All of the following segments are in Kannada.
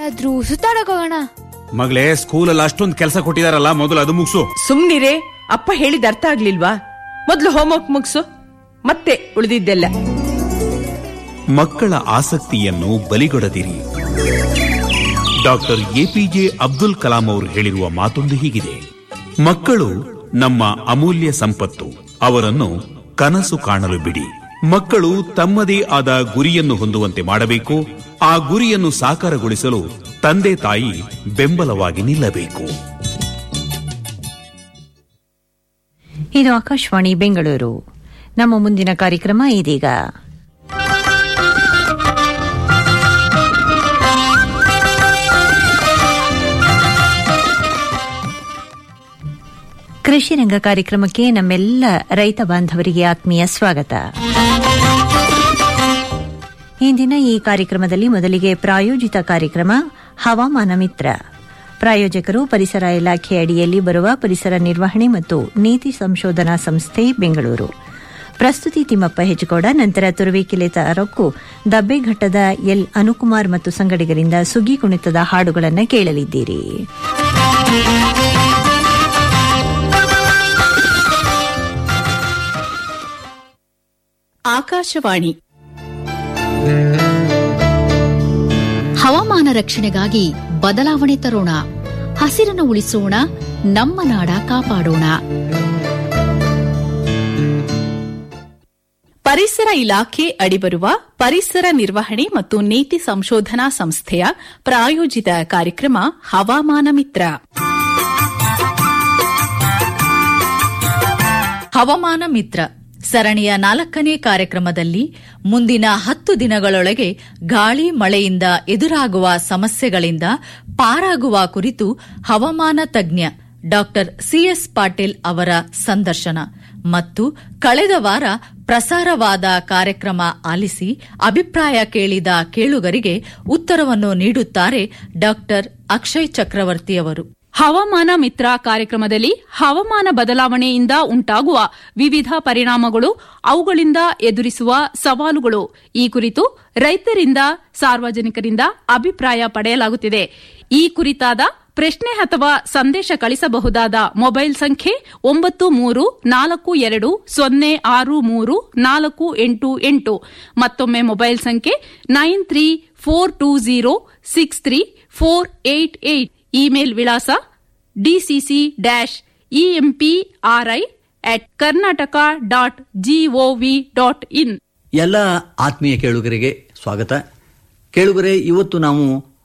ಎಲ್ಲಾದ್ರೂ ಸುತ್ತಾಡಕ್ ಹೋಗೋಣ ಮಗಳೇ ಸ್ಕೂಲಲ್ಲಿ ಅಷ್ಟೊಂದು ಕೆಲಸ ಕೊಟ್ಟಿದಾರಲ್ಲ ಮೊದಲು ಅದು ಮುಗಿಸು ಸುಮ್ನಿರೇ ಅಪ್ಪ ಹೇಳಿದ ಅರ್ಥ ಆಗ್ಲಿಲ್ವಾ ಮೊದ್ಲು ಹೋಮ್ವರ್ಕ್ ಮುಗ್ಸು ಮತ್ತೆ ಉಳಿದಿದ್ದೆಲ್ಲ ಮಕ್ಕಳ ಆಸಕ್ತಿಯನ್ನು ಬಲಿಗೊಡದಿರಿ ಡಾಕ್ಟರ್ ಎಪಿಜೆ ಅಬ್ದುಲ್ ಕಲಾಂ ಅವರು ಹೇಳಿರುವ ಮಾತೊಂದು ಹೀಗಿದೆ ಮಕ್ಕಳು ನಮ್ಮ ಅಮೂಲ್ಯ ಸಂಪತ್ತು ಅವರನ್ನು ಕನಸು ಕಾಣಲು ಬಿಡಿ ಮಕ್ಕಳು ತಮ್ಮದೇ ಆದ ಗುರಿಯನ್ನು ಹೊಂದುವಂತೆ ಮಾಡಬೇಕು ಆ ಗುರಿಯನ್ನು ಸಾಕಾರಗೊಳಿಸಲು ತಂದೆ ತಾಯಿ ಬೆಂಬಲವಾಗಿ ನಿಲ್ಲಬೇಕು ಇದು ಆಕಾಶವಾಣಿ ಬೆಂಗಳೂರು ನಮ್ಮ ಮುಂದಿನ ಕಾರ್ಯಕ್ರಮ ಇದೀಗ ಕೃಷಿ ರಂಗ ಕಾರ್ಯಕ್ರಮಕ್ಕೆ ನಮ್ಮೆಲ್ಲ ರೈತ ಬಾಂಧವರಿಗೆ ಆತ್ಮೀಯ ಸ್ವಾಗತ ಇಂದಿನ ಈ ಕಾರ್ಯಕ್ರಮದಲ್ಲಿ ಮೊದಲಿಗೆ ಪ್ರಾಯೋಜಿತ ಕಾರ್ಯಕ್ರಮ ಹವಾಮಾನ ಮಿತ್ರ ಪ್ರಾಯೋಜಕರು ಪರಿಸರ ಇಲಾಖೆ ಅಡಿಯಲ್ಲಿ ಬರುವ ಪರಿಸರ ನಿರ್ವಹಣೆ ಮತ್ತು ನೀತಿ ಸಂಶೋಧನಾ ಸಂಸ್ಥೆ ಬೆಂಗಳೂರು ಪ್ರಸ್ತುತಿ ತಿಮ್ಮಪ್ಪ ಹೆಜ್ಜಗೋಡ ನಂತರ ತುರುವೇಕೆಲೆ ತಾರಕ್ಕು ದಬ್ಬೆಘಟ್ಟದ ಎಲ್ ಅನುಕುಮಾರ್ ಮತ್ತು ಸಂಗಡಿಗರಿಂದ ಸುಗ್ಗಿ ಕುಣಿತದ ಹಾಡುಗಳನ್ನು ಕೇಳಲಿದ್ದೀರಿ ಆಕಾಶವಾಣಿ ಹವಾಮಾನ ರಕ್ಷಣೆಗಾಗಿ ಬದಲಾವಣೆ ತರೋಣ ಹಸಿರನ್ನು ಉಳಿಸೋಣ ನಮ್ಮ ನಾಡ ಕಾಪಾಡೋಣ ಪರಿಸರ ಇಲಾಖೆ ಅಡಿಬರುವ ಪರಿಸರ ನಿರ್ವಹಣೆ ಮತ್ತು ನೀತಿ ಸಂಶೋಧನಾ ಸಂಸ್ಥೆಯ ಪ್ರಾಯೋಜಿತ ಕಾರ್ಯಕ್ರಮ ಹವಾಮಾನ ಮಿತ್ರ ಹವಾಮಾನ ಮಿತ್ರ ಸರಣಿಯ ನಾಲ್ಕನೇ ಕಾರ್ಯಕ್ರಮದಲ್ಲಿ ಮುಂದಿನ ಹತ್ತು ದಿನಗಳೊಳಗೆ ಗಾಳಿ ಮಳೆಯಿಂದ ಎದುರಾಗುವ ಸಮಸ್ಯೆಗಳಿಂದ ಪಾರಾಗುವ ಕುರಿತು ಹವಾಮಾನ ತಜ್ಞ ಡಾಕ್ಟರ್ ಸಿಎಸ್ ಪಾಟೀಲ್ ಅವರ ಸಂದರ್ಶನ ಮತ್ತು ಕಳೆದ ವಾರ ಪ್ರಸಾರವಾದ ಕಾರ್ಯಕ್ರಮ ಆಲಿಸಿ ಅಭಿಪ್ರಾಯ ಕೇಳಿದ ಕೇಳುಗರಿಗೆ ಉತ್ತರವನ್ನು ನೀಡುತ್ತಾರೆ ಡಾಕ್ಟರ್ ಅಕ್ಷಯ್ ಚಕ್ರವರ್ತಿಯವರು ಹವಾಮಾನ ಮಿತ್ರ ಕಾರ್ಯಕ್ರಮದಲ್ಲಿ ಹವಾಮಾನ ಬದಲಾವಣೆಯಿಂದ ಉಂಟಾಗುವ ವಿವಿಧ ಪರಿಣಾಮಗಳು ಅವುಗಳಿಂದ ಎದುರಿಸುವ ಸವಾಲುಗಳು ಈ ಕುರಿತು ರೈತರಿಂದ ಸಾರ್ವಜನಿಕರಿಂದ ಅಭಿಪ್ರಾಯ ಪಡೆಯಲಾಗುತ್ತಿದೆ ಈ ಕುರಿತಾದ ಪ್ರಶ್ನೆ ಅಥವಾ ಸಂದೇಶ ಕಳಿಸಬಹುದಾದ ಮೊಬೈಲ್ ಸಂಖ್ಯೆ ಒಂಬತ್ತು ಮೂರು ನಾಲ್ಕು ಎರಡು ಸೊನ್ನೆ ಆರು ಮೂರು ನಾಲ್ಕು ಎಂಟು ಎಂಟು ಮತ್ತೊಮ್ಮೆ ಮೊಬೈಲ್ ಸಂಖ್ಯೆ nine three four two zero six three four eight eight email ವಿಳಾಸ DCC dash EMPRI at Karnataka dot GOV dot in ಎಲ್ಲ ಆತ್ಮೀಯ ಕೇಳುಗರಿಗೆ ಸ್ವಾಗತ ಕೇಳುಗರೆ ಇವತ್ತು ನಾವು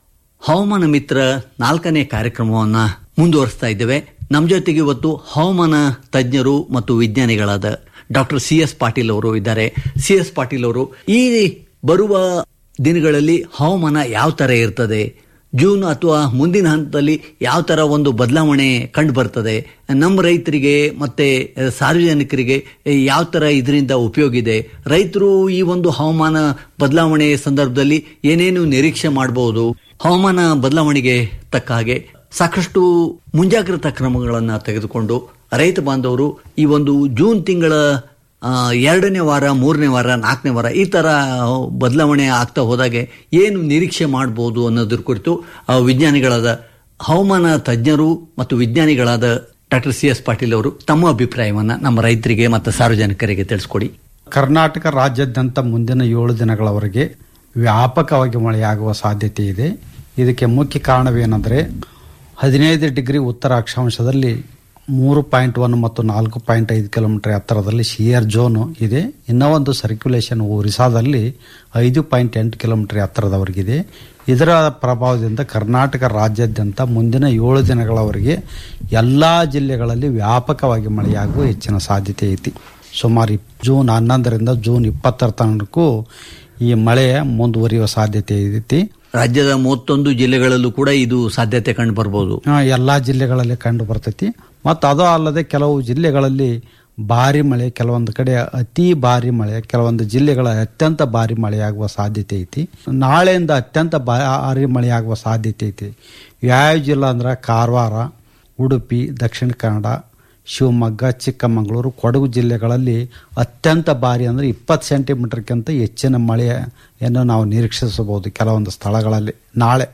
ಹವಾಮಾನ ಮಿತ್ರ ನಾಲ್ಕನೇ ಕಾರ್ಯಕ್ರಮವನ್ನು ಮುಂದುವರಿಸ್ತಾ ಇದ್ದೇವೆ ನಮ್ಮ ಜೊತೆಗೆ ಇವತ್ತು ಹವಾಮಾನ ತಜ್ಞರು ಮತ್ತು ವಿಜ್ಞಾನಿಗಳಾದ ಡಾಕ್ಟರ್ ಸಿ ಎಸ್ ಪಾಟೀಲ್ ಅವರು ಇದ್ದಾರೆ ಸಿ ಎಸ್ ಪಾಟೀಲ್ ಅವರು ಈ ಬರುವ ದಿನಗಳಲ್ಲಿ ಹವಾಮಾನ ಯಾವ ತರ ಇರ್ತದೆ ಜೂನ್ ಅಥವಾ ಮುಂದಿನ ಹಂತದಲ್ಲಿ ಯಾವ ತರ ಒಂದು ಬದಲಾವಣೆ ಕಂಡು ಬರ್ತದೆ ನಮ್ಮ ರೈತರಿಗೆ ಮತ್ತೆ ಸಾರ್ವಜನಿಕರಿಗೆ ಯಾವ ತರ ಇದರಿಂದ ಉಪಯೋಗ ಇದೆ ರೈತರು ಈ ಒಂದು ಹವಾಮಾನ ಬದಲಾವಣೆ ಸಂದರ್ಭದಲ್ಲಿ ಏನೇನು ನಿರೀಕ್ಷೆ ಮಾಡಬಹುದು ಹವಾಮಾನ ಬದಲಾವಣೆಗೆ ತಕ್ಕ ಹಾಗೆ ಸಾಕಷ್ಟು ಮುಂಜಾಗ್ರತಾ ಕ್ರಮಗಳನ್ನು ತೆಗೆದುಕೊಂಡು ರೈತ ಬಾಂಧವರು ಈ ಒಂದು ಜೂನ್ ತಿಂಗಳ ಆ, ಎರಡನೇ ವಾರ ಮೂರನೇ ವಾರ ನಾಲ್ಕನೇ ವಾರ ಈ ತರ ಬದಲಾವಣೆ ಆಗ್ತಾ ಹೋದಾಗೆ ಏನು ನಿರೀಕ್ಷೆ ಮಾಡಬಹುದು ಅನ್ನೋದ್ರ ಕುರಿತು ಆ, ವಿಜ್ಞಾನಿಗಳಾದ ಹವಾಮಾನ ತಜ್ಞರು ಮತ್ತು ವಿಜ್ಞಾನಿಗಳಾದ ಡಾಕ್ಟರ್ ಸಿ ಎಸ್ ಪಾಟೀಲ್ ಅವರು ತಮ್ಮ ಅಭಿಪ್ರಾಯವನ್ನ ನಮ್ಮ ರೈತರಿಗೆ ಮತ್ತು ಸಾರ್ವಜನಿಕರಿಗೆ ತಿಳಿಸ್ಕೊಡಿ ಕರ್ನಾಟಕ ರಾಜ್ಯಾದ್ಯಂತ ಮುಂದಿನ ಏಳು ದಿನಗಳವರೆಗೆ ವ್ಯಾಪಕವಾಗಿ ಮಳೆಯಾಗುವ ಸಾಧ್ಯತೆ ಇದೆ ಇದಕ್ಕೆ ಮುಖ್ಯ ಕಾರಣವೇನೆಂದರೆ ಹದಿನೈದು ಡಿಗ್ರಿ ಉತ್ತರ ಅಕ್ಷಾಂಶದಲ್ಲಿ ಮೂರು ಪಾಯಿಂಟ್ ಒನ್ ಮತ್ತು ನಾಲ್ಕು ಪಾಯಿಂಟ್ ಐದು ಕಿಲೋಮೀಟರ್ ಎತ್ತರದಲ್ಲಿ ಶಿಯರ್ ಝೋನ್ ಇದೆ ಇನ್ನೂ ಒಂದು ಸರ್ಕ್ಯುಲೇಷನ್ ಒರಿಸ್ಸಾದಲ್ಲಿ ಐದು ಪಾಯಿಂಟ್ ಎಂಟು ಕಿಲೋಮೀಟರ್ ಎತ್ತರದವರೆಗಿದೆ ಇದರ ಪ್ರಭಾವದಿಂದ ಕರ್ನಾಟಕ ರಾಜ್ಯಾದ್ಯಂತ ಮುಂದಿನ ಏಳು ದಿನಗಳವರೆಗೆ ಎಲ್ಲ ಜಿಲ್ಲೆಗಳಲ್ಲಿ ವ್ಯಾಪಕವಾಗಿ ಮಳೆಯಾಗುವ ಹೆಚ್ಚಿನ ಸಾಧ್ಯತೆ ಐತಿ ಸುಮಾರು ಇಪ್- ಜೂನ್ ಹನ್ನೊಂದರಿಂದ ಜೂನ್ ಇಪ್ಪತ್ತರ ತನಕೂ ಈ ಮಳೆ ಮುಂದುವರಿಯುವ ಸಾಧ್ಯತೆ ಐತಿ ರಾಜ್ಯದ ಮೂವತ್ತೊಂದು ಜಿಲ್ಲೆಗಳಲ್ಲೂ ಕೂಡ ಇದು ಸಾಧ್ಯತೆ ಕಂಡು ಬರ್ಬೋದು ಆ, ಎಲ್ಲಾ ಜಿಲ್ಲೆಗಳಲ್ಲಿ ಕಂಡು ಬರ್ತೈತಿ ಮತ್ತು ಅದು ಅಲ್ಲದೆ ಕೆಲವು ಜಿಲ್ಲೆಗಳಲ್ಲಿ ಭಾರಿ ಮಳೆ ಕೆಲವೊಂದು ಕಡೆ ಅತಿ ಭಾರಿ ಮಳೆ ಕೆಲವೊಂದು ಜಿಲ್ಲೆಗಳ ಅತ್ಯಂತ ಭಾರಿ ಮಳೆಯಾಗುವ ಸಾಧ್ಯತೆ ಐತಿ ನಾಳೆಯಿಂದ ಅತ್ಯಂತ ಭಾರಿ ಮಳೆಯಾಗುವ ಸಾಧ್ಯತೆ ಐತಿ ಯಾವ ಜಿಲ್ಲಾ ಅಂದ್ರೆ ಕಾರವಾರ ಉಡುಪಿ ದಕ್ಷಿಣ ಕನ್ನಡ ಶಿವಮೊಗ್ಗ ಚಿಕ್ಕಮಗಳೂರು ಕೊಡಗು ಜಿಲ್ಲೆಗಳಲ್ಲಿ ಅತ್ಯಂತ ಭಾರಿ ಅಂದರೆ ಇಪ್ಪತ್ತು ಸೆಂಟಿಮೀಟರ್ಗಿಂತ ಹೆಚ್ಚಿನ ಮಳೆಯನ್ನು ನಾವು ನಿರೀಕ್ಷಿಸಬಹುದು ಕೆಲವೊಂದು ಸ್ಥಳಗಳಲ್ಲಿ ನಾಳೆ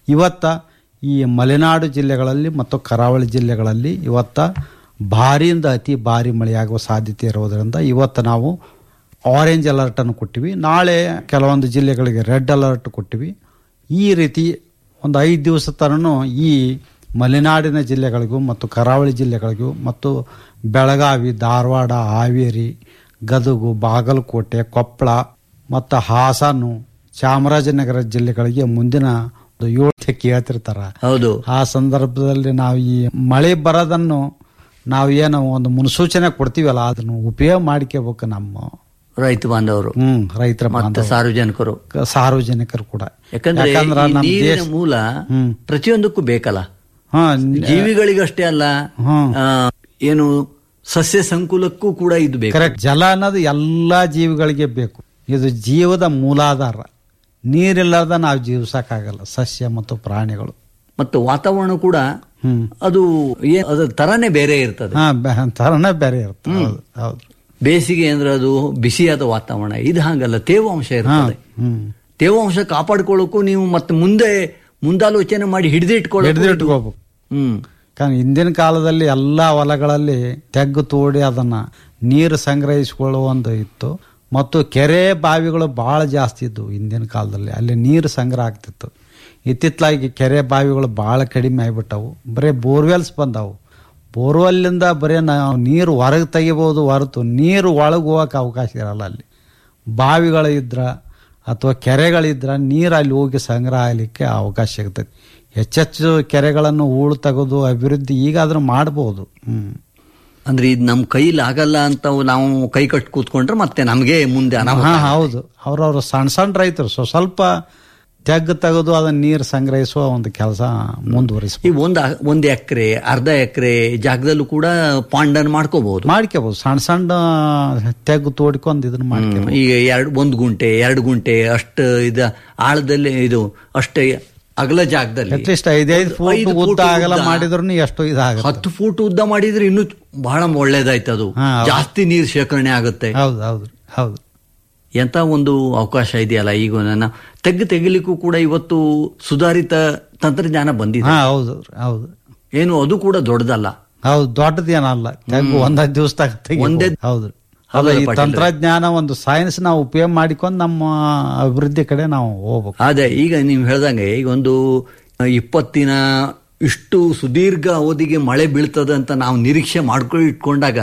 ಇವತ್ತ ಈ ಮಲೆನಾಡು ಜಿಲ್ಲೆಗಳಲ್ಲಿ ಮತ್ತು ಕರಾವಳಿ ಜಿಲ್ಲೆಗಳಲ್ಲಿ ಇವತ್ತ ಭಾರಿಯಿಂದ ಅತಿ ಭಾರಿ ಮಳೆಯಾಗುವ ಸಾಧ್ಯತೆ ಇರೋದರಿಂದ ಇವತ್ತು ನಾವು ಆರೆಂಜ್ ಅಲರ್ಟ್ ಅನ್ನು ಕೊಟ್ಟಿವಿ ನಾಳೆ ಕೆಲವೊಂದು ಜಿಲ್ಲೆಗಳಿಗೆ ರೆಡ್ ಅಲರ್ಟ್ ಕೊಟ್ಟಿವಿ ಈ ರೀತಿ ಒಂದು ಐದು ದಿವಸ ತನೂ ಈ ಮಲೆನಾಡಿನ ಜಿಲ್ಲೆಗಳಿಗೂ ಮತ್ತು ಕರಾವಳಿ ಜಿಲ್ಲೆಗಳಿಗೂ ಮತ್ತು ಬೆಳಗಾವಿ ಧಾರವಾಡ ಹಾವೇರಿ ಗದಗು ಬಾಗಲಕೋಟೆ ಕೊಪ್ಪಳ ಮತ್ತು ಹಾಸನು ಚಾಮರಾಜನಗರ ಜಿಲ್ಲೆಗಳಿಗೆ ಮುಂದಿನ ಒಂದು ಏಳು ಕೇಳ್ತಿರ್ತಾರ ಹೌದು ಆ ಸಂದರ್ಭದಲ್ಲಿ ನಾವು ಈ ಮಳೆ ಬರೋದನ್ನು ನಾವು ಏನು ಒಂದು ಮುನ್ಸೂಚನೆ ಕೊಡ್ತೀವಲ್ಲ ಅದನ್ನು ಉಪಯೋಗ ಮಾಡ್ಕೋಬೇಕು ನಮ್ಮ ರೈತ ಬಾಂಧವರು ಹ್ಮ್ ರೈತರ ಮತ್ತೆ ಬಾಂಧವರು, ಸಾರ್ವಜನಿಕರು ಸಾರ್ವಜನಿಕರು ಕೂಡ ಯಾಕಂದ್ರೆ ಯಾಕಂದ್ರ ಈ ನಮ್ಮ ನೀರಿನ ದೇಶ ಮೂಲ ಹ್ಮ್. ಪ್ರತಿಯೊಂದಕ್ಕೂ ಬೇಕಲ್ಲ ಹಾ ಜೀವಿಗಳಿಗಷ್ಟೇ ಅಲ್ಲ ಹ್ಮ್. ಆ, ಏನು ಸಸ್ಯ ಸಂಕುಲಕ್ಕೂ ಕೂಡ ಇದು ಬೇಕು ಕರೆಕ್ಟ್ ಜಲ ಅನ್ನೋದು ಎಲ್ಲಾ ಜೀವಿಗಳಿಗೆ ಬೇಕು ಇದು ಜೀವದ ಮೂಲಾಧಾರ ನೀರಿಲ್ಲದ ನಾವು ಜೀವಿಸಕ್ಕಾಗಲ್ಲ ಸಸ್ಯ ಮತ್ತು ಪ್ರಾಣಿಗಳು ಮತ್ತು ವಾತಾವರಣ ಕೂಡ ಹ್ಮ್ ಅದು ಏ- ಅದ್ರ ತರಾನೇ ಬೇರೆ ಇರ್ತದೆ ಹಾ ಬೆ- ತರನೇ ಬೇರೆ ಇರುತ್ತೆ ಹೌದು ಹೌದು ಬೇಸಿಗೆ ಅಂದ್ರೆ ಅದು ಬಿಸಿಯಾದ ವಾತಾವರಣ ಇದು ಹಾಗಲ್ಲ ತೇವಾಂಶ ಹಾ ಇರ್ತದೆ ಹ್ಮ್ ತೇವಾಂಶ ಕಾಪಾಡ್ಕೊಳ್ಳೋಕ್ಕೂ ನೀವು ಮತ್ತೆ ಮುಂದೆ ಮುಂದಾಲೋಚನೆ ಮಾಡಿ ಹಿಡಿದಿಟ್ಕೊಳ್ಳೋ ಹಿಡಿದಿಟ್ಕೋಬೇಕು ಹ್ಮ್ കാരണം ಹಿಂದಿನ ಕಾಲದಲ್ಲಿ ಎಲ್ಲ ಹೊಲಗಳಲ್ಲಿ ತೆಗ್ಗು ತೋಡಿ ಅದನ್ನ ನೀರು ಸಂಗ್ರಹಿಸಿಕೊಳ್ಳುವ ಒಂದು ಇತ್ತು ಮತ್ತು ಕೆರೆ ಬಾವಿಗಳು ಬಹಳ ಜಾಸ್ತಿ ಇದ್ವು ಹಿಂದಿನ ಕಾಲದಲ್ಲಿ ಅಲ್ಲಿ ನೀರು ಸಂಗ್ರಹ ಆಗ್ತಿತ್ತು ಇತ್ತಿತ್ತಲಾಗಿ ಕೆರೆ ಬಾವಿಗಳು ಬಹಳ ಕಡಿಮೆ ಆಗಿಬಿಟ್ಟವು ಬರೀ ಬೋರ್ವೆಲ್ಸ್ ಬಂದವು ಬೋರ್ವೆಲ್ಲಿಂದ ಬರೀ ನಾವು ನೀರು ಹೊರಗೆ ತೆಗಿಬೋದು ಹೊರತು ನೀರು ಒಳಗೆ ಹೋಗಕ್ಕೆ ಅವಕಾಶ ಇರಲ್ಲ ಅಲ್ಲಿ ಬಾವಿಗಳು ಇದ್ರ ಅಥವಾ ಕೆರೆಗಳಿದ್ರ ನೀರು ಅಲ್ಲಿ ಹೋಗಿ ಸಂಗ್ರಹ ಆಗಲಿಕ್ಕೆ ಅವಕಾಶ ಸಿಗ್ತೈತಿ ಹೆಚ್ಚೆಚ್ಚು ಕೆರೆಗಳನ್ನು ಹೂಳು ತೆಗೆದು ಅಭಿವೃದ್ಧಿ ಈಗಾದ್ರೂ ಮಾಡ್ಬೋದು ಹ್ಮ್ ಅಂದ್ರೆ ಇದು ನಮ್ಮ ಕೈಲಿ ಆಗಲ್ಲ ಅಂತ ನಾವು ಕೈ ಕಟ್ ಕೂತ್ಕೊಂಡ್ರೆ ಮತ್ತೆ ನಮಗೆ ಮುಂದೆ ಅನಾಹುತ ಹಾ ಹೌದು ಅವ್ರವ್ರು ಸಣ್ಣ ಸಣ್ಣ ರೈತರು ಸೊ ಸ್ವಲ್ಪ ತೆಗ್ಗು ತೆಗೆದು ಅದನ್ನ ನೀರು ಸಂಗ್ರಹಿಸುವ ಒಂದು ಕೆಲಸ ಮುಂದುವರಿಸ್ಬೋದು ಈ ಒಂದ್ ಒಂದ್ ಎಕರೆ ಅರ್ಧ ಎಕರೆ ಜಾಗದಲ್ಲೂ ಕೂಡ ಪಾಂಡನ್ ಮಾಡ್ಕೋಬಹುದು ಮಾಡ್ಕೋಬಹುದು ಸಣ್ಣ ಸಣ್ಣ ತೆಗ್ಗು ತೋಡ್ಕೊಂಡು ಇದನ್ನ ಮಾಡ್ಕೋಬಹುದು ಈಗ ಎರಡು ಒಂದು ಗುಂಟೆ ಎರಡು ಗುಂಟೆ ಅಷ್ಟು ಇದ ಆಳದಲ್ಲಿ ಇದು ಅಷ್ಟೇ ಅಗಲ ಜಾಗದಲ್ಲಿ ಅಟ್ಲೀಸ್ಟ್ ಐದೈದು ಫೂಟ್ ಐದು ಉದ್ದ ಫೂಟ್ ಆಗಲ್ಲ ಉದ್ದ. ಮಾಡಿದ್ರು ಎಷ್ಟು ಇದಾಗುತ್ತೆ ಹತ್ತು ಫೂಟ್ ಉದ್ದ ಮಾಡಿದ್ರೆ ಇನ್ನೂ ಬಹಳ ಒಳ್ಳೇದಾಯ್ತು ಅದು ಹಾ, ಹೌದು. ಜಾಸ್ತಿ ನೀರು ಶೇಖರಣೆ ಆಗುತ್ತೆ ಹೌದು ಹೌದು ಹೌದು ಎಂತ ಒಂದು ಅವಕಾಶ ಇದೆಯಲ್ಲ ಈಗ ನನ್ನ ತೆಗ್ಗು ತೆಗಿಲಿಕ್ಕೂ ಕೂಡ ಇವತ್ತು ಸುಧಾರಿತ ತಂತ್ರಜ್ಞಾನ ಬಂದಿದೆ ಹಾ ಹೌದು ಹೌದು ಏನು ಅದು ಕೂಡ ದೊಡ್ಡದಲ್ಲ ಹೌದು ದೊಡ್ಡದೇನಲ್ಲ ತೆಗ್ಗು ಒಂದ್ ದಿವಸದಾಗ ಒಂದೇ ಹೌದು ಹೌದಲ್ಲ ಅಲ್ಲ ಈ ಪಾಟೀಲ್ರೆ? ತಂತ್ರಜ್ಞಾನ ಒಂದು ಸೈನ್ಸ್ ನಾವು ಉಪಯೋಗ ಮಾಡಿಕೊಂಡು ನಮ್ಮ ಅಭಿವೃದ್ಧಿ ಕಡೆ ನಾವು ಹೋಗ್ಬೇಕು ಅದೇ ಈಗ ನೀವು ಹೇಳ್ದಂಗೆ ಈಗ ಒಂದು ಇಪ್ಪತ್ತಿನ ಇಷ್ಟು ಸುದೀರ್ಘ ಅವಧಿಗೆ ಮಳೆ ಬೀಳ್ತದೆ ಅಂತ ನಾವು ನಿರೀಕ್ಷೆ ಮಾಡ್ಕೊಂಡು ಇಟ್ಕೊಂಡಾಗ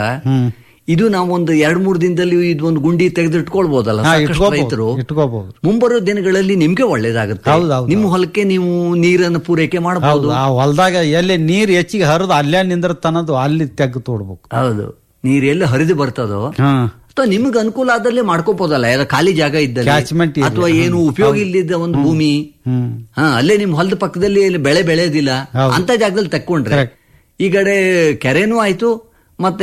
ಇದು ನಾವು ಒಂದು ಎರಡ್ ಮೂರು ದಿನದಲ್ಲಿ ಇದೊಂದು ಗುಂಡಿ ತೆಗೆದು ಇಟ್ಕೊಳ್ಬಹುದಲ್ಲ ಹಾ, ಸಾಕಷ್ಟು ಇಟ್ಕೋಬಹುದು, ರೈತರು ಇಟ್ಕೋಬಹುದು. ಮುಂಬರೋ ದಿನಗಳಲ್ಲಿ ನಿಮ್ಗೆ ಒಳ್ಳೇದಾಗುತ್ತೆ ಹೌದು, ಹೌದು, ನಿಮ್ಮ ಹೊಲಕ್ಕೆ ನೀವು ನೀರನ್ನು ಪೂರೈಕೆ ಹೌದು ಮಾಡಬಹುದು ಆ ಹೊಲದಾಗ ಎಲ್ಲಿ ನೀರ್ ಹೆಚ್ಚಿಗೆ ಹರಿದು ಅಲ್ಲೇ ನಿಂದಿರ್ತನದು ಅಲ್ಲಿ ತೆಗ್ದು ತೋಡ್ಬೇಕು ಹೌದು ನೀರ್ ಎಲ್ಲಿ ಹರಿದು ಬರ್ತದೋ ಹಾ ಅಥವಾ ನಿಮ್ಗೆ ಅನುಕೂಲ ಆದಲ್ಲಿ ಮಾಡ್ಕೋಬಹುದಲ್ಲ ಯಾರ ಖಾಲಿ ಜಾಗ ಇದ್ದಲ್ಲಿ Catchment area. ಅಥವಾ ಏನು ಉಪಯೋಗ ಇಲ್ಲದ ಒಂದು ಭೂಮಿ ಹ್ಮ್ ಹಾ ಅಲ್ಲೇ ನಿಮ್ ಹೊಲದ ಪಕ್ಕದಲ್ಲಿ ಇಲ್ಲಿ ಬೆಳೆ ಬೆಳೆಯೋದಿಲ್ಲ ಹೌದು. ಅಂತ ಜಾಗದಲ್ಲಿ ತಕ್ಕೊಂಡ್ರೆ Correct. ಈ ಕಡೆ ಕೆರೆನೂ ಆಯ್ತು ಮತ್ತೆ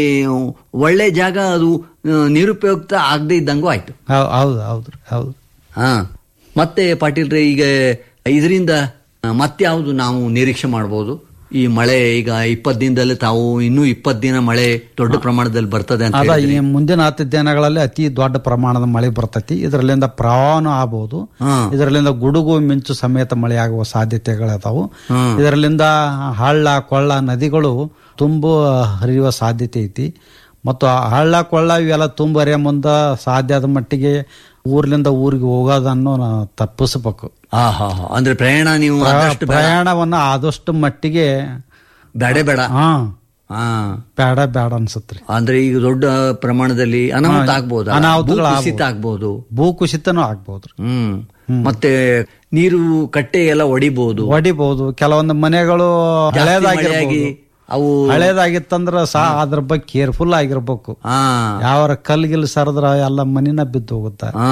ಒಳ್ಳೆ ಜಾಗ ಅದು ಆ, ನಿರುಪಯುಕ್ತ ಆಗದೆ ಇದ್ದಂಗೂ ಆಯ್ತು ಹೌ- ಹೌದು ಹೌದು ಹೌದು ಹಾ ಮತ್ತೆ ಪಾಟೀಲ್ರೆ ಈಗ ಇದರಿಂದ ಮತ್ತೆ ಯಾವುದು ನಾವು ನಿರೀಕ್ಷೆ ಮಾಡಬಹುದು ಈ ಮಳೆ ಈಗ ಇಪ್ಪತ್ತು ದಿನದಲ್ಲಿ ತಾವು ಇನ್ನೂ ಇಪ್ಪತ್ತು ದಿನ ಮಳೆ ದೊಡ್ಡ ಪ್ರಮಾಣದಲ್ಲಿ ಬರ್ತದೆ ಅಂತ ಅದ ಹೇಳಿದ್ರಿ. ಈ ಮುಂದಿನ ಹತ್ತು ದಿನಗಳಲ್ಲಿ ಅತಿ ದೊಡ್ಡ ಪ್ರಮಾಣದ ಮಳೆ ಬರ್ತೈತಿ ಇದರಲ್ಲಿಂದ ಪ್ರವಾಹನೂ ಆಗಬಹುದು ಹಾ. ಇದರಲ್ಲಿಂದ ಗುಡುಗು ಮಿಂಚು ಸಮೇತ ಮಳೆ ಆಗುವ ಸಾಧ್ಯತೆಗಳಿದಾವು ಹ್ಮ್. ಇದರಲ್ಲಿಂದ ಹಳ್ಳ ಕೊಳ್ಳ ನದಿಗಳು ತುಂಬು ಹರಿಯುವ ಸಾಧ್ಯತೆ ಐತಿ ಮತ್ತು ಆ ಹಳ್ಳ ಕೊಳ್ಳ ಇವೆಲ್ಲ ತುಂಬ ಹರಿಯ ಮುಂದ ಸಾಧ್ಯ ಆದ ಮಟ್ಟಿಗೆ ಊರ್ಲಿಂದ ಊರಿಗೆ ಹೋಗೋದನ್ನು ನಾವು ತಪ್ಪಿಸಬೇಕು ಆ ಹಾ ಹಾ ಅಂದ್ರೆ ಪ್ರಯಾಣ ನೀವು ಆದಷ್ಟು ಬೇಡ ಪ್ರಯಾಣವನ್ನ ಆದಷ್ಟು ಮಟ್ಟಿಗೆ ಬೇಡ ಬೇಡ ಹಾ ಹಾ ಬೇಡ ಬೇಡ ಅನ್ಸತ್ರಿ ಅಂದ್ರೆ ಈಗ ದೊಡ್ಡ ಪ್ರಮಾಣದಲ್ಲಿ ಅನಾಹುತ ಆಗ್ಬೋದು ಅನಾಹುತಗಳು ಕುಸಿತ ಆಗ್ಬೋದು ಭೂ ಕುಸಿತನೂ ಆಗ್ಬೋದ್ರಿ ಹ್ಮ್ ಮತ್ತೆ ನೀರು ಕಟ್ಟೆ ಎಲ್ಲ ಒಡಿಬಹುದು ಹೊಡಿಬಹುದು ಕೆಲವೊಂದು ಮನೆಗಳು ಹಳೇದಾಗಿರ್ಬೋದು ಅವು ಹಳೇದಾಗಿತ್ತಂದ್ರ ಸಹ ಅದ್ರ ಬಗ್ಗೆ ಕೇರ್ಫುಲ್ ಆಗಿರ್ಬೇಕು ಹಾ ಯಾವರ ಕಲ್ಗಿಲ್ ಸರದ್ರ ಎಲ್ಲ ಮನಿನ ಬಿದ್ದು ಹೋಗುತ್ತ ಹಾ